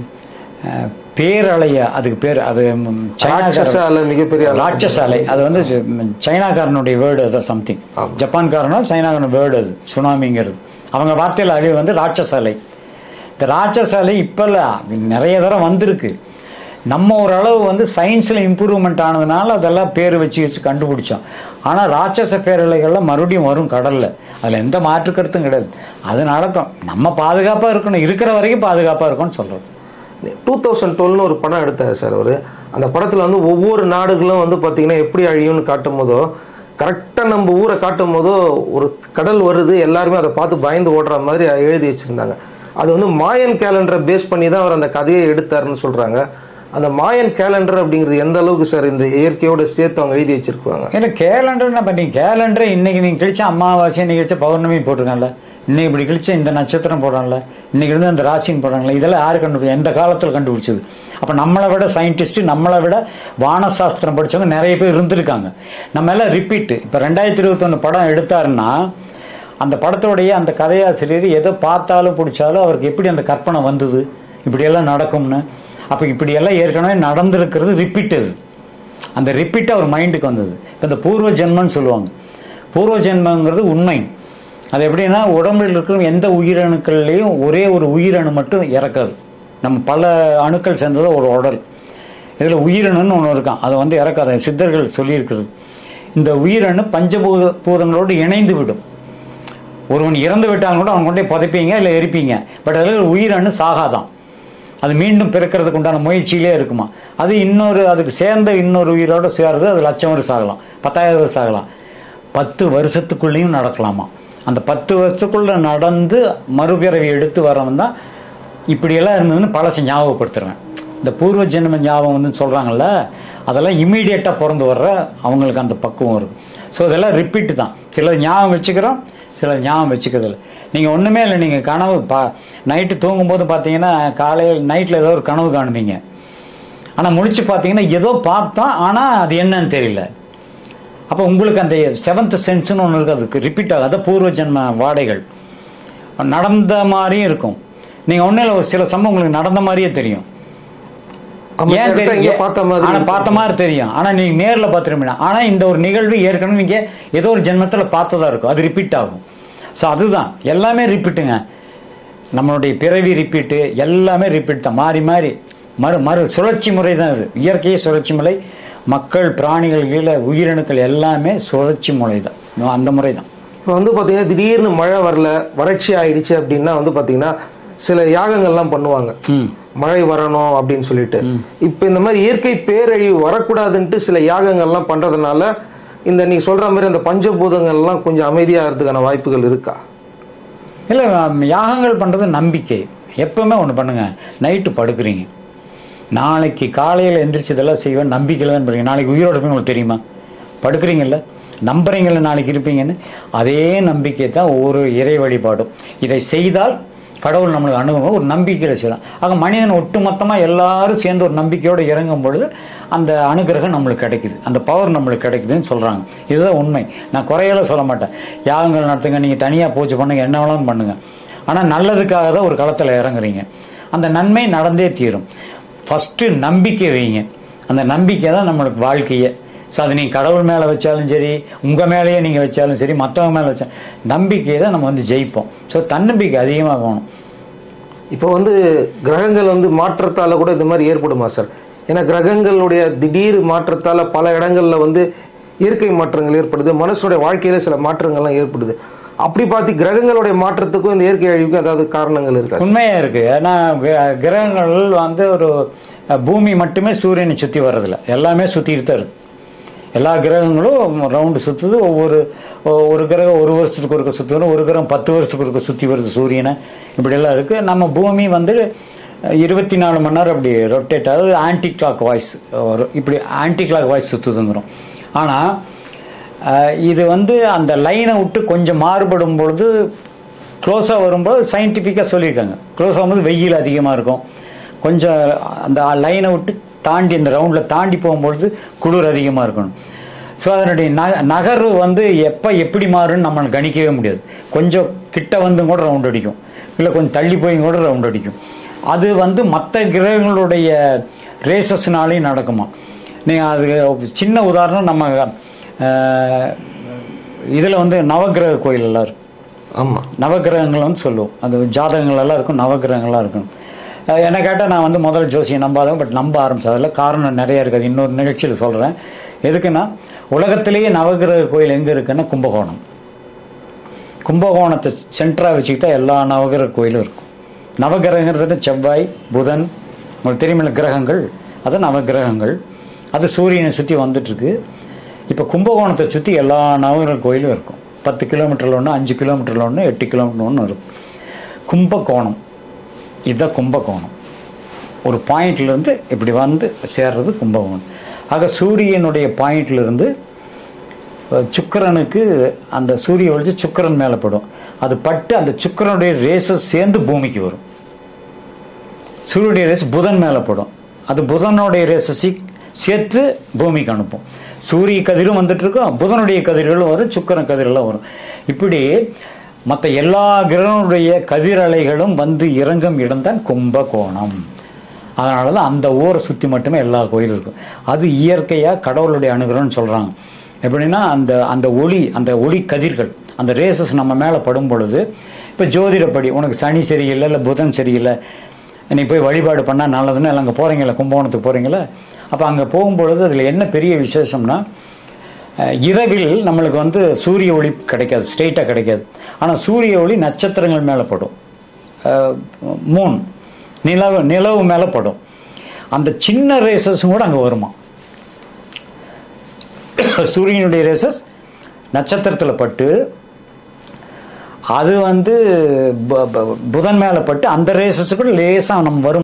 அஹ் பேரலையா அதுக்கு பேர் அது ம், ராட்சச சைனாக்காரன் அலை மிகப்பெரிய அலை. ராட்சச அலை அது வந்து ம், சைனாக்காரனுடைய வேர்டு அது சம்திங் ஜப்பான்காரனோ சைனாக்காரன் வேர்டு அது சுனாமிங்கிறது அவங்க வார்த்தையில் அழிவு வந்து ராட்சச அலை இந்த ராட்சச அலை இப்போ நிறைய தடவை வந்திருக்கு நம்ம ஓரளவு வந்து சயின்ஸில் இம்ப்ரூவ்மெண்ட் ஆனதுனால அதெல்லாம் பேர் வச்சு வச்சு கண்டுபிடிச்சோம் ஆனால் ராட்சச பேரலைகள்லாம் மறுபடியும் வரும் கடலில் அதில் எந்த மாற்று கருத்தும் கிடையாது அது நடக்கும் நம்ம பாதுகாப்பாக இருக்கணும் இருக்கிற வரைக்கும் பாதுகாப்பாக இருக்கணும்னு சொல்கிறோம் டூ தௌசண்ட் டுவெல்னு ஒரு படம் எடுத்தார் சார் அவர் அந்த படத்தில் வந்து ஒவ்வொரு நாடுகளும் வந்து பார்த்தீங்கன்னா எப்படி அழியும்னு காட்டும் போதோ கரெக்டாக நம்ம ஊரை காட்டும் போதோ ஒரு கடல் வருது எல்லாருமே அதை பார்த்து பயந்து ஓடுற மாதிரி எழுதி வச்சுருந்தாங்க அது வந்து மாயன் கேலண்டரை பேஸ் பண்ணி தான் அவர் அந்த கதையை எடுத்தாருன்னு சொல்கிறாங்க அந்த மாயன் கேலண்டர் அப்படிங்கிறது எந்த அளவுக்கு சார் இந்த இயற்கையோட சேர்த்து அவங்க எழுதி வச்சிருப்பாங்க ஏன்னா கேலண்டர் என்ன பண்ணீங்க கேலண்டர் இன்னைக்கு நீங்கள் கழிச்சா அமாவாசை இன்னைக்கு கழிச்சா பௌர்ணமி போட்டிருக்காங்கல்ல இன்னைக்கு இப்படி கழிச்சா இந்த நட்சத்திரம் போடுறாங்கல்ல இன்னைக்கு இருந்து அந்த ராசின்னு போடுறாங்களே இதெல்லாம் யார் கண்டுபிடி எந்த காலத்தில் கண்டுபிடிச்சது அப்போ நம்மளை விட சயின்டிஸ்ட் நம்மளை விட வானசாஸ்திரம் படிச்சவங்க நிறைய பேர் இருந்திருக்காங்க நம்ம எல்லாம் ரிப்பீட்டு இப்போ ரெண்டாயிரத்தி இருபத்தொன்று படம் எடுத்தாருன்னா அந்த படத்தோடைய அந்த கதையாசிரியர் எதை பார்த்தாலும் பிடிச்சாலும் அவருக்கு எப்படி அந்த கற்பனை வந்தது இப்படியெல்லாம் நடக்கும்னு அப்போ இப்படியெல்லாம் ஏற்கனவே நடந்திருக்கிறது ரிப்பீட் அது அந்த ரிப்பீட் அவர் மைண்டுக்கு வந்தது இப்போ இந்த பூர்வ ஜென்மம்னு சொல்லுவாங்க பூர்வ ஜென்மங்கிறது உண்மை அது எப்படின்னா உடம்பில் இருக்கிற எந்த உயிரணுக்கள்லேயும் ஒரே ஒரு உயிரணு மட்டும் இறக்காது நம்ம பல அணுக்கள் சேர்ந்தது ஒரு உடல் இதில் உயிரணுன்னு ஒன்று இருக்கான் அதை வந்து இறக்காத சித்தர்கள் சொல்லியிருக்கிறது இந்த உயிரணு பஞ்சபூத பூதங்களோடு இணைந்து விடும் ஒருவன் இறந்து விட்டாலும் கூட அவன் கொண்டே புதைப்பீங்க இல்லை எரிப்பீங்க பட் அதில் ஒரு உயிரணு சாகாதான் அது மீண்டும் பிறக்கிறதுக்கு உண்டான முயற்சியிலே இருக்குமா அது இன்னொரு அதுக்கு சேர்ந்த இன்னொரு உயிரோட சேர்றது அது லட்சம் வருஷம் ஆகலாம் பத்தாயிரம் வருஷம் ஆகலாம் பத்து வருஷத்துக்குள்ளேயும் நடக்கலாமா அந்த பத்து வருஷத்துக்குள்ள நடந்து மறுபிறவி எடுத்து வரவன் தான் இப்படியெல்லாம் இருந்ததுன்னு பழசை ஞாபகப்படுத்துறேன் இந்த பூர்வ ஜென்ம ஞாபகம் வந்து சொல்கிறாங்கல்ல அதெல்லாம் இம்மீடியட்டாக பிறந்து வர்ற அவங்களுக்கு அந்த பக்குவம் இருக்கும் ஸோ இதெல்லாம் ரிப்பீட்டு தான் சிலர் ஞாபகம் வச்சுக்கிறோம் சிலர் ஞாபகம் வச்சுக்கிறதில்ல நீங்கள் ஒன்றுமே இல்லை நீங்கள் கனவு பா நைட்டு தூங்கும்போது பார்த்தீங்கன்னா காலையில் நைட்டில் ஏதோ ஒரு கனவு காணுவீங்க ஆனால் முழிச்சு பார்த்தீங்கன்னா ஏதோ பார்த்தோம் ஆனால் அது என்னன்னு தெரியல அப்போ உங்களுக்கு அந்த செவன்த் சென்ஸ்னு ஒன்று இருக்குது அதுக்கு ரிப்பீட் ஆகாத பூர்வ ஜென்ம வாடைகள் நடந்த மாதிரியும் இருக்கும் நீங்கள் ஒன்றும் இல்லை ஒரு சில சம்பவம் உங்களுக்கு நடந்த மாதிரியே தெரியும் ஆமா, ஏன் correct ஆ இங்க தெரியும் பார்த்த மாதிரி ஆனா இருக்கும். பார்த்த மாதிரி தெரியும் ஆனா நீங்க நேர்ல பார்த்துருப்பீங்க ஆனா இந்த ஒரு நிகழ்வு ஏற்கனவே நீங்க ஏதோ ஒரு ஜென்மத்துல பார்த்ததா இருக்கும் அது ரிப்பீட் ஆகும் ஸோ அதுதான் எல்லாமே ரிப்பீட்டுங்க நம்மளுடைய பிறவி ரிப்பீட்டு எல்லாமே ரிப்பீட் தான் மாறி மாறி மறு மறு சுழற்சி முறை தான் இது இயற்கையே சுழற்சி முறை மக்கள் பிராணிகள் கீழே உயிரணுக்கள் எல்லாமே சுழற்சி முறை தான் அந்த முறை தான் இப்போ வந்து பார்த்தீங்கன்னா திடீர்னு மழை வரல வறட்சி ஆயிடுச்சு அப்படின்னா வந்து பார்த்தீங்கன்னா சில யாகங்கள்லாம் பண்ணுவாங்க ம் மழை வரணும் அப்படின்னு சொல்லிட்டு இப்போ இந்த மாதிரி இயற்கை பேரழிவு வரக்கூடாதுன்ட்டு சில யாகங்கள்லாம் பண்றதுனால இந்த நீ சொல்ற மாதிரி அந்த பஞ்சபூதங்கள்லாம் கொஞ்சம் அமைதியாகிறதுக்கான வாய்ப்புகள் இருக்கா இல்லை யாகங்கள் பண்ணுறது நம்பிக்கை எப்பவுமே ஒன்று பண்ணுங்க நைட்டு படுக்கிறீங்க நாளைக்கு காலையில் எந்திரிச்சு இதெல்லாம் செய்வேன் நம்பிக்கையில் தான் பண்ணுறீங்க நாளைக்கு உயிரோட இருப்பீங்க உங்களுக்கு தெரியுமா படுக்கிறீங்கல்ல நம்புறீங்கல்ல நாளைக்கு இருப்பீங்கன்னு அதே நம்பிக்கை தான் ஒவ்வொரு இறை வழிபாடும் இதை செய்தால் கடவுள் நம்மளுக்கு அணுகும் ஒரு நம்பிக்கையில் செய்யலாம் ஆக மனிதன் ஒட்டுமொத்தமாக எல்லாரும் சேர்ந்து ஒரு நம்பிக்கையோடு இறங்கும் பொழுது அந்த அனுகிரகம் நம்மளுக்கு கிடைக்குது அந்த பவர் நம்மளுக்கு கிடைக்குதுன்னு சொல்கிறாங்க இதுதான் உண்மை நான் குறையெல்லாம் சொல்ல மாட்டேன் யாகங்கள் நடத்துங்க நீங்கள் தனியாக பூஜை பண்ணுங்க என்ன வேணாலும் பண்ணுங்க ஆனால் நல்லதுக்காக தான் ஒரு களத்தில் இறங்குறீங்க அந்த நன்மை நடந்தே தீரும் ஃபஸ்ட்டு நம்பிக்கை வைங்க அந்த நம்பிக்கை தான் நம்மளுக்கு வாழ்க்கையே ஸோ அது நீங்கள் கடவுள் மேலே வச்சாலும் சரி உங்கள் மேலேயே நீங்கள் வச்சாலும் சரி மற்றவங்க மேலே வச்சா நம்பிக்கையை தான் நம்ம வந்து ஜெயிப்போம் ஸோ தன்னம்பிக்கை அதிகமாக வேணும் இப்போ வந்து கிரகங்கள் வந்து மாற்றத்தால கூட இந்த மாதிரி ஏற்படுமா சார் ஏன்னா கிரகங்களுடைய திடீர் மாற்றத்தால பல இடங்கள்ல வந்து இயற்கை மாற்றங்கள் ஏற்படுது மனசுடைய வாழ்க்கையில சில மாற்றங்கள்லாம் ஏற்படுது அப்படி பார்த்து கிரகங்களுடைய மாற்றத்துக்கும் இந்த இயற்கை அழிவுக்கும் ஏதாவது காரணங்கள் இருக்கா சார்? உண்மையா இருக்கு ஏன்னா கிர- கிரகங்கள் வந்து ஒரு அஹ், பூமி மட்டுமே சூரியனை சுற்றி வர்றதில்ல எல்லாமே சுற்றிட்டு தான் இருக்கு எல்லா கிரகங்களும் ரவுண்டு சுற்றுது ஒவ்வொரு ஒ- ஒரு கிரகம் ஒரு வருஷத்துக்கு ஒருக்க சுற்றி வரும் ஒரு கிரகம் பத்து வருஷத்துக்கு ஒருக்க சுற்றி வருது சூரியனை இப்படியெல்லாம் இருக்குது நம்ம பூமி வந்து இருபத்தி நாலு மணி நேரம் அப்படி ரொட்டேட் ஆகுது ஆன்டி கிளாக் வாய்ஸ் வரும் இப்படி ஆன்டி கிளாக் வாய்ஸ் சுற்றுதுங்கிறோம் ஆனால் இது வந்து அந்த லைனை விட்டு கொஞ்சம் மாறுபடும் பொழுது க்ளோஸாக வரும்போது சயின்டிஃபிக்காக சொல்லியிருக்காங்க க்ளோஸ் ஆகும்போது வெயில் அதிகமாக இருக்கும் கொஞ்சம் அந்த லைனை விட்டு தாண்டி அந்த ரவுண்டில் தாண்டி போகும்பொழுது குளிர் அதிகமாக இருக்கணும் ஸோ அதனுடைய ந நகர்வு வந்து எப்போ எப்படி மாறும்னு நம்ம கணிக்கவே முடியாது கொஞ்சம் கிட்ட வந்து கூட ரவுண்ட் அடிக்கும் இல்லை கொஞ்சம் தள்ளி போய் கூட ரவுண்ட் அடிக்கும் அது வந்து மற்ற கிரகங்களுடைய ரேசஸ்னாலையும் நடக்குமா நீங்கள் அது சின்ன உதாரணம் நம்ம இதில் வந்து நவக்கிரக கோயில் எல்லாம் இருக்கு ஆமா நவக்கிரகங்கள் வந்து சொல்லுவோம் அது ஜாதகங்கள் எல்லாம் இருக்கும் நவக்கிரகங்கள்லாம் இருக்கும் அஹ் என்னை கேட்டால் நான் வந்து முதல்ல ஜோசியம் நம்பாதவன் பட் நம்ப ஆரம்பிச்சேன் அதில் காரணம் நிறைய இருக்குது இன்னொரு நிகழ்ச்சியில் சொல்கிறேன் எதுக்குன்னா உலகத்திலேயே நவக்கிரக கோயில் எங்கே இருக்குன்னா கும்பகோணம் கும்பகோணத்தை சென்டராக வச்சுக்கிட்டா எல்லா நவகிரக கோயிலும் இருக்கும் நவகிரகங்கிறது செவ்வாய் புதன் உங்களுக்கு தெரியுமில்ல கிரகங்கள் அது நவகிரகங்கள் அது சூரியனை சுற்றி வந்துட்டுருக்கு இப்போ கும்பகோணத்தை சுற்றி எல்லா நவகிரக கோயிலும் இருக்கும் பத்து கிலோமீட்டரில் ஒன்று அஞ்சு கிலோமீட்டரில் ஒன்று எட்டு கிலோமீட்டர் ஒன்று இருக்கும் கும்பகோணம் இதுதான் கும்பகோணம் ஒரு பாயிண்ட்லேருந்து இப்படி வந்து சேர்றது கும்பகோணம் ஆக சூரியனுடைய பாயிண்ட்லேருந்து சுக்கிரனுக்கு அந்த சூரிய ஒளிச்சு சுக்கிரன் மேலே படும் அது பட்டு அந்த சுக்கிரனுடைய ரேசஸ் சேர்ந்து பூமிக்கு வரும் சூரியனுடைய ரேஸ் புதன் மேலே படும் அது புதனுடைய ரேசஸை சேர்த்து பூமிக்கு அனுப்பும் சூரிய கதிரும் வந்துட்டு இருக்கும் புதனுடைய கதிர்களும் வரும் சுக்கிரன் கதிரெல்லாம் வரும் இப்படி மற்ற எல்லா கிரகனுடைய கதிரலைகளும் வந்து இறங்கும் இடம்தான் கும்பகோணம் அதனால தான் அந்த ஊரை சுற்றி மட்டுமே எல்லா கோயிலும் இருக்கும் அது இயற்கையாக கடவுளுடைய அனுகிரகம்னு சொல்கிறாங்க எப்படின்னா அந்த அந்த ஒளி அந்த ஒளி கதிர்கள் அந்த ரேசஸ் நம்ம மேலே படும் பொழுது இப்போ ஜோதிடப்படி உனக்கு சனி சரியில்லை இல்லை புதன் சரியில்லை நீ போய் வழிபாடு பண்ணால் நல்லதுன்னு இல்லை அங்கே போகிறீங்களா கும்பகோணத்துக்கு போகிறீங்களா அப்போ அங்கே போகும்பொழுது அதில் என்ன பெரிய விசேஷம்னா அஹ், இரவில் நம்மளுக்கு வந்து சூரிய ஒளி கிடைக்காது ஸ்ட்ரெயிட்டாக கிடைக்காது ஆனால் சூரிய ஒளி நட்சத்திரங்கள் மேலே படும் மூன் நிலவு நிலவு மேலே படும் அந்த சின்ன ரேசஸும் கூட அங்கே வருமா சூரியனுடைய ரேசஸ் நட்சத்திரத்தில் பட்டு அது வந்து ப- ப- புதன் மேலே பட்டு அந்த ரேசஸ் கூட லேசாக நம்ம வரும்